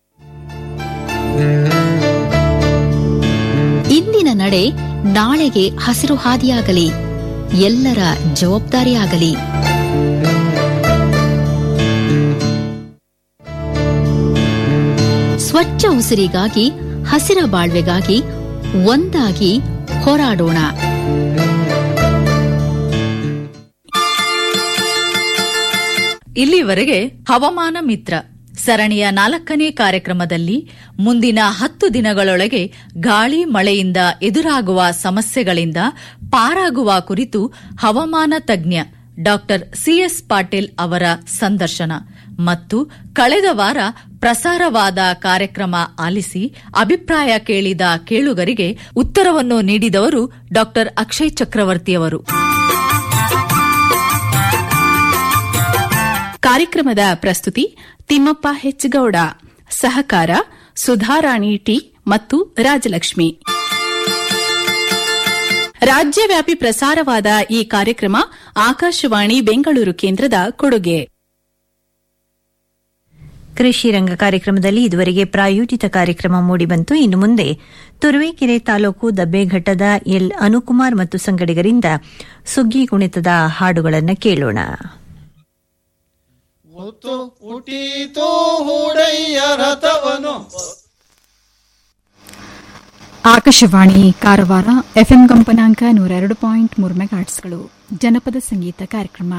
ಇಂದಿನ ನಡೆ ನಾಳೆಗೆ ಹಸಿರು ಹಾದಿಯಾಗಲಿ ಎಲ್ಲರ ಜವಾಬ್ದಾರಿಯಾಗಲಿ ಸ್ವಚ್ಛ ಉಸಿರಿಗಾಗಿ ಹಸಿರ ಬಾಳ್ವೆಗಾಗಿ ಒಂದಾಗಿ ಹೋರಾಡೋಣ ಇಲ್ಲಿವರೆಗೆ ಹವಾಮಾನ ಮಿತ್ರ ಸರಣಿಯ ನಾಲ್ಕನೇ ಕಾರ್ಯಕ್ರಮದಲ್ಲಿ ಮುಂದಿನ ಹತ್ತು ದಿನಗಳೊಳಗೆ ಗಾಳಿ ಮಳೆಯಿಂದ ಎದುರಾಗುವ ಸಮಸ್ಯೆಗಳಿಂದ ಪಾರಾಗುವ ಕುರಿತು ಹವಾಮಾನ ತಜ್ಞ ಡಾಕ್ಟರ್ ಸಿಎಸ್ ಪಾಟೀಲ್ ಅವರ ಸಂದರ್ಶನ ಮತ್ತು ಕಳೆದ ವಾರ ಪ್ರಸಾರವಾದ ಕಾರ್ಯಕ್ರಮ ಆಲಿಸಿ ಅಭಿಪ್ರಾಯ ಕೇಳಿದ ಕೇಳುಗರಿಗೆ ಉತ್ತರವನ್ನು ನೀಡಿದವರು ಡಾಕ್ಟರ್ ಅಕ್ಷಯ್ ಚಕ್ರವರ್ತಿಯವರು ಕಾರ್ಯಕ್ರಮದ ಪ್ರಸ್ತುತಿ ತಿಮ್ಮಪ್ಪ ಹೆಚ್ಗೌಡ ಸಹಕಾರ ಸುಧಾರಾಣಿ ಟಿ ಮತ್ತು ರಾಜಲಕ್ಷ್ಮಿ ರಾಜ್ಯವ್ಯಾಪಿ ಪ್ರಸಾರವಾದ ಈ ಕಾರ್ಯಕ್ರಮ ಆಕಾಶವಾಣಿ ಬೆಂಗಳೂರು ಕೇಂದ್ರದ ಕೊಡುಗೆ ಕೃಷಿ ರಂಗ ಕಾರ್ಯಕ್ರಮದಲ್ಲಿ ಇದುವರೆಗೆ ಪ್ರಾಯೋಜಿತ ಕಾರ್ಯಕ್ರಮ ಮೂಡಿಬಂತು ಇನ್ನು ಮುಂದೆ ತುರುವೇಕೆರೆ ತಾಲೂಕು ದಬ್ಬೆಘಟ್ಟದ ಎಲ್ ಅನುಕುಮಾರ್ ಮತ್ತು ಸಂಗಡಿಗರಿಂದ ಸುಗ್ಗಿ ಕುಣಿತದ ಹಾಡುಗಳನ್ನು ಕೇಳೋಣ ಹೊತ್ತು ಹುಟ್ಟೀತೋ ಹೂಡಯ್ಯ ರಥವನು ಆಕಾಶವಾಣಿ ಕಾರವಾರ ಎಫ್ಎಂ ಕಂಪನಾಂಕ ನೂರ ಎರಡು ಪಾಯಿಂಟ್ ಮೂರು ಮೆಗಾಟ್ಸ್ಗಳು ಜನಪದ ಸಂಗೀತ ಕಾರ್ಯಕ್ರಮ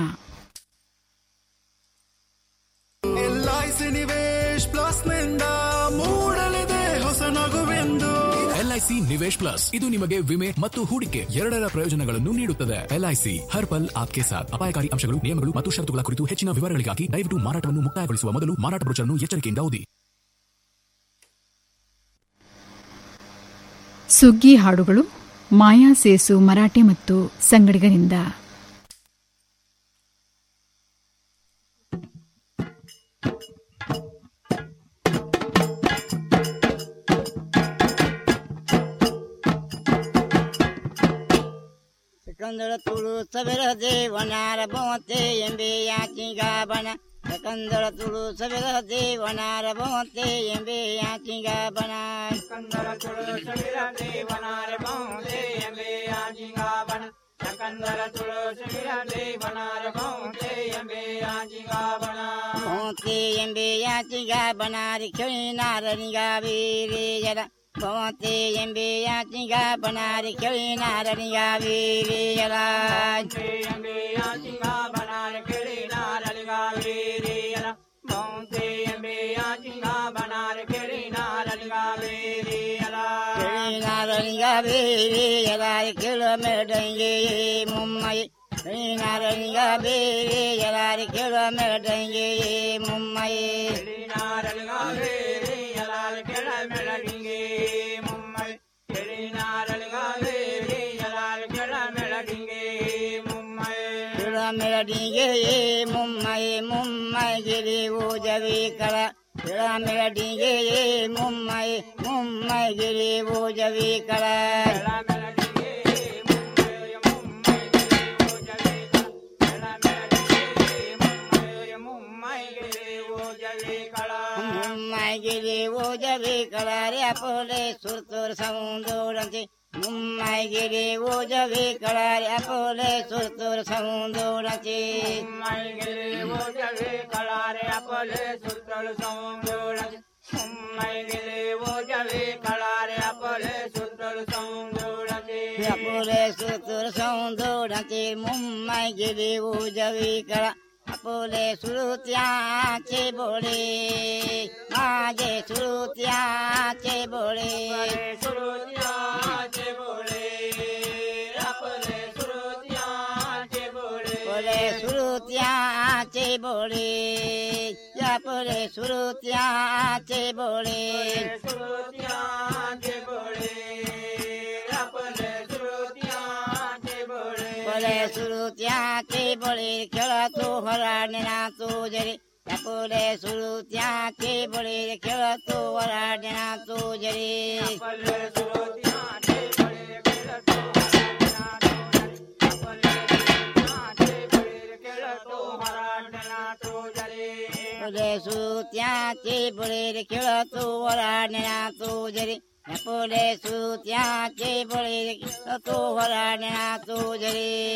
ಎಲ್ಐಸಿ ನಿವೇಶ್ ಪ್ಲಸ್ ನಿಂದ ಮೂಡಲಿದೆ ಹೊಸ ನಗುವೆಂದು ಎಲ್ಐಸಿ ನಿವೇಶ್ ಪ್ಲಸ್ ಇದು ನಿಮಗೆ ವಿಮೆ ಮತ್ತು ಹೂಡಿಕೆ ಎರಡರ ಪ್ರಯೋಜನಗಳನ್ನು ನೀಡುತ್ತದೆ ಎಲ್ಐಸಿ ಹರ್ ಪಲ್ ಆಪ್ಕೆ ಸಾಥ್ ಅಪಾಯಕಾರಿ ಅಂಶಗಳು ನಿಯಮಗಳು ಮತ್ತು ಷರತ್ತುಗಳ ಕುರಿತು ಹೆಚ್ಚಿನ ವಿವರಗಳಿಗಾಗಿ ದಯವಿಟ್ಟು ಮಾರಾಟವನ್ನು ಮುಕ್ತಾಯಗೊಳಿಸುವ ಮೊದಲು ಮಾರಾಟ ಬ್ರೋಚರ್ನ್ನು ಎಚ್ಚರಿಕೆಯಿಂದ ಓದಿ ಸುಗ್ಗಿ ಹಾಡುಗಳು ಮಾಯಾ ಸೇಸು ಮರಾಠೆ ಮತ್ತು ಸಂಗಡಿಗರಿಂದ ಕಂದಳ ತುಳು ಸವೆರ ದೇವನಾರ ಭವಂತೆ ಎಂಬೆಯಾಚಿ ಗಾಬಣ ಕಂದಳ ತುಳು ಸವೆರ ದೇವನಾರ ಭವಂತೆ ಎಂಬೆಯಾಚಿ ಗಾಬಣ ಕಂದಳ ತುಳು ಸವೆರ ದೇವನಾರ ಭವಂತೆ ಎಂಬೆಯಾಚಿ ಗಾಬಣ ಕಂದಳ ತುಳು ಸವೆರ ದೇವನಾರ ಭವಂತೆ ಎಂಬೆಯಾಚಿ ಗಾಬಣ ಭವಂತೆ ಎಂಬೆಯಾಚಿ ಗಾಬಣ ರಿಕ್ಷಣಿ ನಾರನಿಗಾವೀರಿ ಜರ ಭವಂತೆ ಎಂಬೆಯಾಚಿಗ ಬನಾರಿ ಕೆಳಿ ನಾರನಿಗ ವೀರಿಯಲ ಎಂಬೆಯಾಚಿಗ ಬನಾರಿ ಕೆಳಿ ನಾರನಿಗ ವೀರಿಯಲ ಭವಂತೆ ಎಂಬೆಯಾಚಿಗ ಬನಾರಿ ಕೆಳಿ ನಾರನಿಗ ವೀರಿಯಲ ಕೆಳಿ ನಾರನಿಗ ವೀರಿಯಲ ಕಿಲೋಮೀಟರ್ಗೆ ಮುಮ್ಮೈ ಕೆಳಿ ನಾರನಿಗ ವೀರಿಯಲ ಕಿಲೋಮೀಟರ್ಗೆ ಮುಮ್ಮೈ ಕೆಳಿ ನಾರನಿಗ ವೀರಿಯಲ ಕಿಲೋಮೀಟರ್ಗೆ ಮೆಳಡಿಗೆ ಮುಮ್ಮೈ ಮುಮ್ಮೈ ಗಿರಿ ಊಜವಿ ಕಳ ಮೆಳಡಿಗೆ ಮುಮ್ಮೈ ಮುಮ್ಮೈ ಗಿರಿ ಊಜವಿ ಕಳ ಮುಮ್ಮೈ ಗಿರಿ ಊಜವಿ ಕಳ ರೇ ಪೋಲೆ ಸುರ್ತೂರ್ ಸಮುಂದೂರಂತಿ ಮುಮ್ಮೈಗಿರಿ ಓಜವಿ ಕಳಾರಿ ಅಪೋಲೆ ಸುರ್ತೂರ್ ಸಮುಂದೂರತಿ ಮುಮ್ಮೈಗಿರಿ ಓಜವಿ ಕಳಾರಿ ಅಪೋಲೆ ಸುರ್ತೂರ್ ಸಮುಂದೂರತಿ ಮುಮ್ಮೈಗಿರಿ ಓಜವಿ ಕಳಾರಿ ಅಪೋಲೆ ಸುರ್ತೂರ್ ಸಮುಂದೂರತಿ ಅಪೋಲೆ ಸುರ್ತೂರ್ ಸಮುಂದೂರತಿ ಮುಮ್ಮೈಗಿರಿ ಓಜವಿ ಕಳ ಅಪೋಲೆ सुरुत्याचे बोळे माझे सुरुत्याचे बोळे सुरुत्याचे बोळे आपले सुरुत्या बोळे या पुढे सुरुत्याचे बोळे बोळे सुरुत्याचे बोळे खेळतो हराडणा तो जरी या पुढे सुरुत्याचे बोळे खेळतो हराडणा तो जरी पुढे सुत्याचे बळे खेळतो वराडण्या तो जरी पुढे सुत्याचे बळे खेळतो वराडण्या तो जरी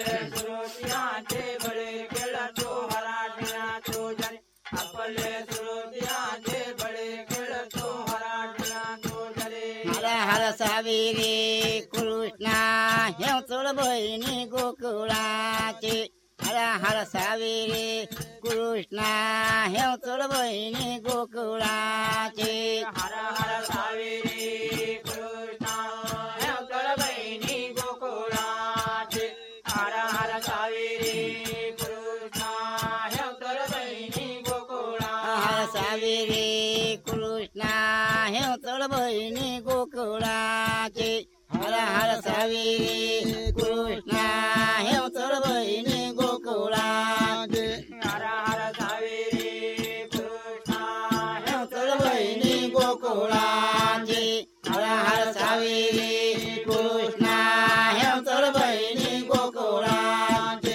हर हर साविरे कृष्णा हे तुळ बहिणी गोकुळाचे हर हर साविरे कृष्णा हे तुळ बहिणी गोकुळाचे हर हर साविरे कृष्णा हे तुळ बहिणी गोकुळाचे हर हर साविरे कृष्णा हे तुळ बहिणी गोकुळा हर साविरे कृष्णा हे तुळ बहिणी गोकुळाचे हर हर साविरे कृष्णा हे तुळ बहिणी गोकुळाचे हर हर साविरे कृष्णा हे तुळ बहिणी गोकुळाचे हर हर साविरे कृष्णा हे तुळ बहिणी गोकुळाचे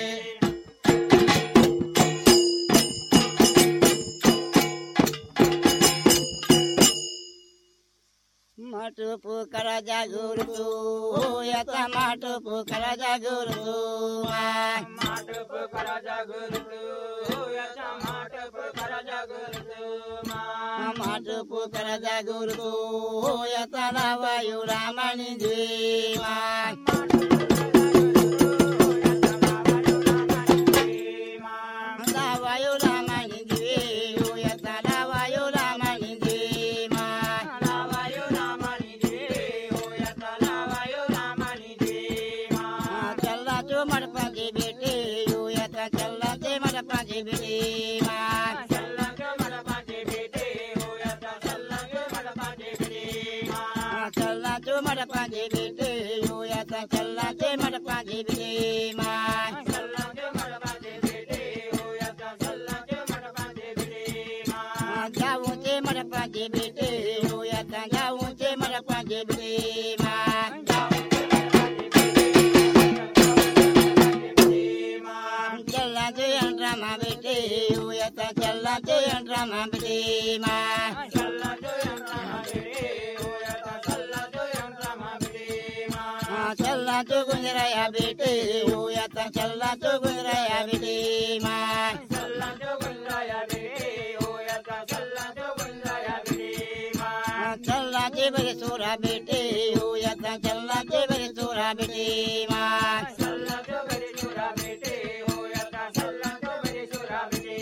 माटू पुकारा जागूर तू आता माटू पुकारा जागूर तू माटू पुकारा जागूर तू आता माटू पुकारा जागूर तू माटू पुकारा जागूर तू आता वायू रामानी देवा वायू रामानी देव आता वायू रामानी देवा वायू रामानी देव आता वायू रामानी देवा चल्ला चो मडपाचे बेटे यो आता चल्ला ते मडपाचे बेटे चल्ला चो मडपाचे बेटे हो आता चल्ला चो मडपाचे बेटे चल्ला चो मडपाचे बेटे यो आता चल्ला ते मडपाचे बेटे चल्ला चो मडपाचे बेटे हो आता चल्ला चो मडपाचे बेटे जाऊ ते मडपाचे बेटे हो आता जाऊ ते मडपाचे बेटे चल्ला ते ड्रामा बेटे हो आता चल्ला ते ड्रामा बेटे चल्ला तो ड्रामा बेटे हो आता चल्ला तो ड्रामा बेटे चल्ला तो गुंजराया बेटे हो आता चल्ला तो गुंजराया बेटे चल्ला तो गुंजराया बेटे हो आता चल्ला तो गुंजराया बेटे चल्ला ते बरे सोरा बेटे हो आता चल्ला ते बरे सोरा बेटे चल्ला तो बरे सोरा बेटे हो आता चल्ला तो बरे सोरा बेटे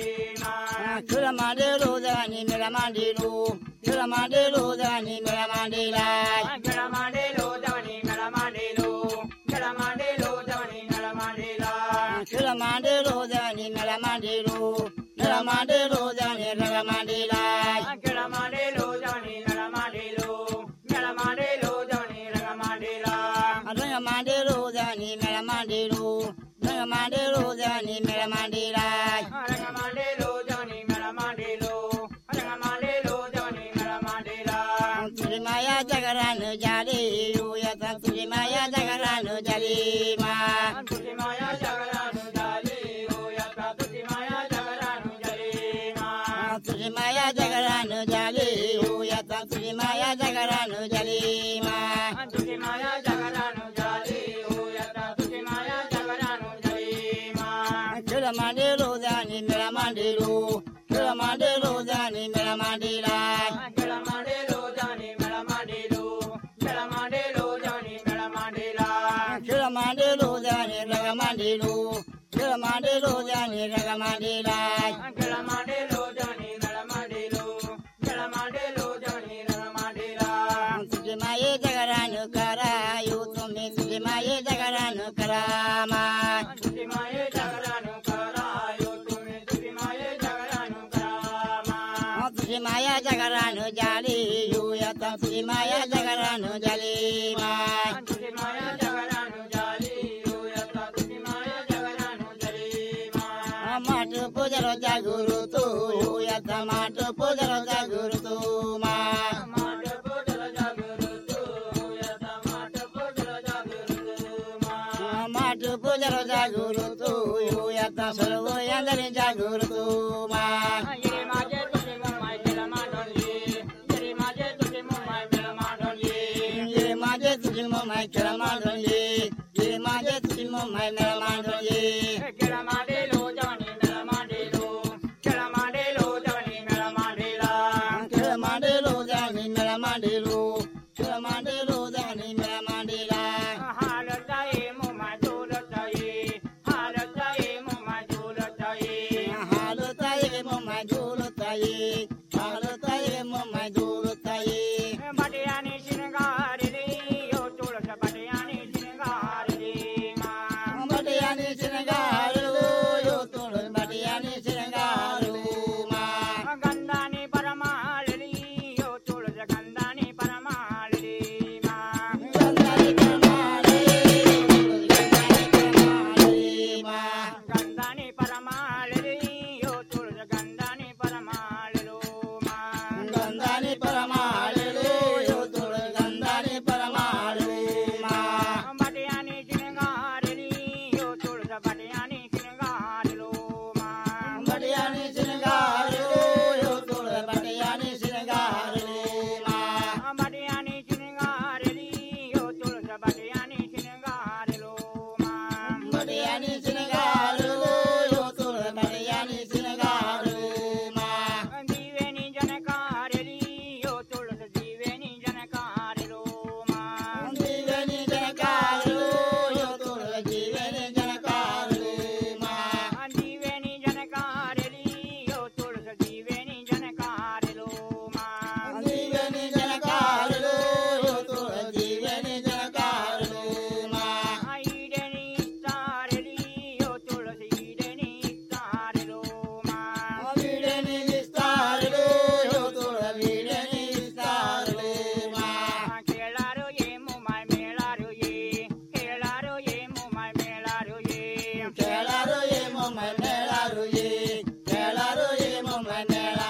ಚುರ ಮಾಡಿರು ದಾನಿ ಮೆಳ ಮಾಡಿರು ಚುರ ಮಾಡಿರು ದಾನಿ ಮೆಳ ಮಾಡಿಲ್ಲ ಮೆಳ ಮಾಡಿರು ದಾನಿ ಮೆಳ ಮಾಡಿರು ಮೆಳ ಮಾಡಿರು ದಾನಿ ಮೆಳ ಮಾಡಿಲ್ಲ ಚುರ ಮಾಡಿರು ದಾನಿ ಮೆಳ ಮಾಡಿರು ಮೆಳ ಮಾಡಿರು ದಾನಿ ಮೆಳ ಮಾಡಿಲ್ಲ ಕೆಳ ಮಾಡಿರು ದಾನಿ ಮೆಳ ಮಾಡಿರು ಮೆಳ ಮಾಡಿರು ದಾನಿ ಮೆಳ ಮಾಡಿಲ್ಲ ರಂಗ ಮಾಡಿರು ದಾನಿ ಮೆಳ ಮಾಡಿರು ರಂಗ ಮಾಡಿರು ದಾನಿ ಮೆಳ ಮಾಡಿಲ್ಲ ರಂಗ ಮಾಡಿರು ದಾನಿ ಮೆಳ ಮಾಡಿರು ರಂಗ ಮಾಡಿರು ದಾನಿ ಮೆಳ ಮಾಡಿಲ್ಲ ತುರಿ ಮಾಯಾ ಜಗರಾನು ಜಾಲಿ ಯತ ತುರಿ ಮಾಯಾ ಜಗರಾನು ಜಾಲಿ ಮಾ ತುರಿ ಮಾಯಾ ಜಗರಾನು ಜಾಲಿ ಯತ ತುರಿ ಮಾಯಾ ಜಗರಾನು ಜಾಲಿ ಮಾ ತುರಿ ಮಾಯಾ ಜಗರಾನು ಜಾಲಿ ಯತ ತುರಿ ಮಾಯಾ ಜಗರಾನು ಜಾಲಿ ಮಾ ತುರಿ ಮಾಯಾ ಜಗರಾನು ಜಾಲಿ ಯತ ತುರಿ ಮಾಯಾ ಜಗರಾನು ಜಾಲಿ ಮಾ ಚುರ ಮಾಡಿರು ದಾನಿ ಮೆಳ ಮಾಡಿರು ಚುರ ಮಾಡಿರು ದಾನಿ ಮೆಳ ಮಾಡಿಲ್ಲ ಕೆಳ ಮಾಡಿರು ದಾನಿ ಮೆಳ ಮಾಡಿರು ಕೆಳ ಮಾಡಿರು ದಾನಿ ಮೆಳ ಮಾಡಿಲ್ಲ ಚುರ ಮಾಡಿರು ದಾನಿ ರಗ ಮಾಡಿರು ಚುರ ಮಾಡಿರು ದಾನಿ ರಗ ಮಾಡಿಲ್ಲ ಕೆಳ ಮಾಡಿರು ದಾನಿ ರಗ ಮಾಡಿರು ಕೆಳ ಮಾಡಿರು ದಾನಿ ರಗ ಮಾಡಿಲ್ಲ ತುಜಿ ಮಾಯೆ ಜಗರಾನು ಕರಾಯು ತುಮಿ ತುಜಿ ಮಾಯೆ ಜಗರಾನು ಕರಾಮ ತುಜಿ ಮಾಯೆ ಜಗರಾನು ಕರಾಯು ತುಮಿ ತುಜಿ तुझी माया जगरानु जाली युयता तुझी माया जगरानु जाली माय तुझी माया जगरानु जाली युयता तुझी माया जगरानु जाली माय माट पूजरो जागुरु तू युयता माट पूजरो जागुरु तू माय माट पूजरो जागुरु तू युयता माट पूजरो जागुरु तू माय माट पूजरो जागुरु तू युयता सर्व यांदरी जागुरु तू माय माझे तुझे माय मेला माडोली जरी माझे तुझे माय मेला माडोली ये माझे तुझे माय केला माडोली ये माझे तुझे माय मेला माडोली केला माडेलो जवानी मेला माडेलो केला माडेलो जवानी मेला माडेला केला माडेलो जवानी मेला माडेलो केला माडेलो जवानी मेला माडेला हालताये मुमाय डोलताये हालताये मुमाय डोलताये हालताये मुमाय डोलताये हालताये मुमाय डोलताये बटियानी शिनगारली यो तुळस बटियानी शिनगारली मा बटियानी शिनगारलो यो तुळस बटियानी शिनगारलो मा गंधानी परमाळली यो तुळस गंधानी परमाळली मा गंधानी గంధాని పరమాళి యో తులస గంధాని పరమాళిలో మా గంధాని పరమాళిలో యో తులస గంధాని పరమాళి మా బటియాని చినగారిని యో తులస బటియాని చినగారిలో మా బటియాని చినగారిలో యో తులస బటియాని చినగారిలో మా బటియాని చినగారిని యో తులస బటియాని చినగారిలో మా బటియాని చినగారిలో యో తులస బటియాని చినగారిలో మా దీవేని జనకారిని యో తులస దీవేని జనకారిలో మా దీవేని జనకారిలో యో తులస దీవేని జనకారిలో మా దీవేని జనకారిని యో తులస దీవేని జనకారిలో మా దీవేని జనకారిలో యో తులస దీవేని జనకారిలో మా ఈడని ఇస్తారని యో తులసి ఈడని ఇస్తారలో మా వీడని ఇస్తారలో యో తులసి వీడని ఇస్తారలో మా కేళారు ఏమో మై మేళారు ఏ కేళారు ఏమో మై మేళారు ఏ కేళారు ఏమో మై మేళారు ఏ కేళారు ఏమో మై మేళారు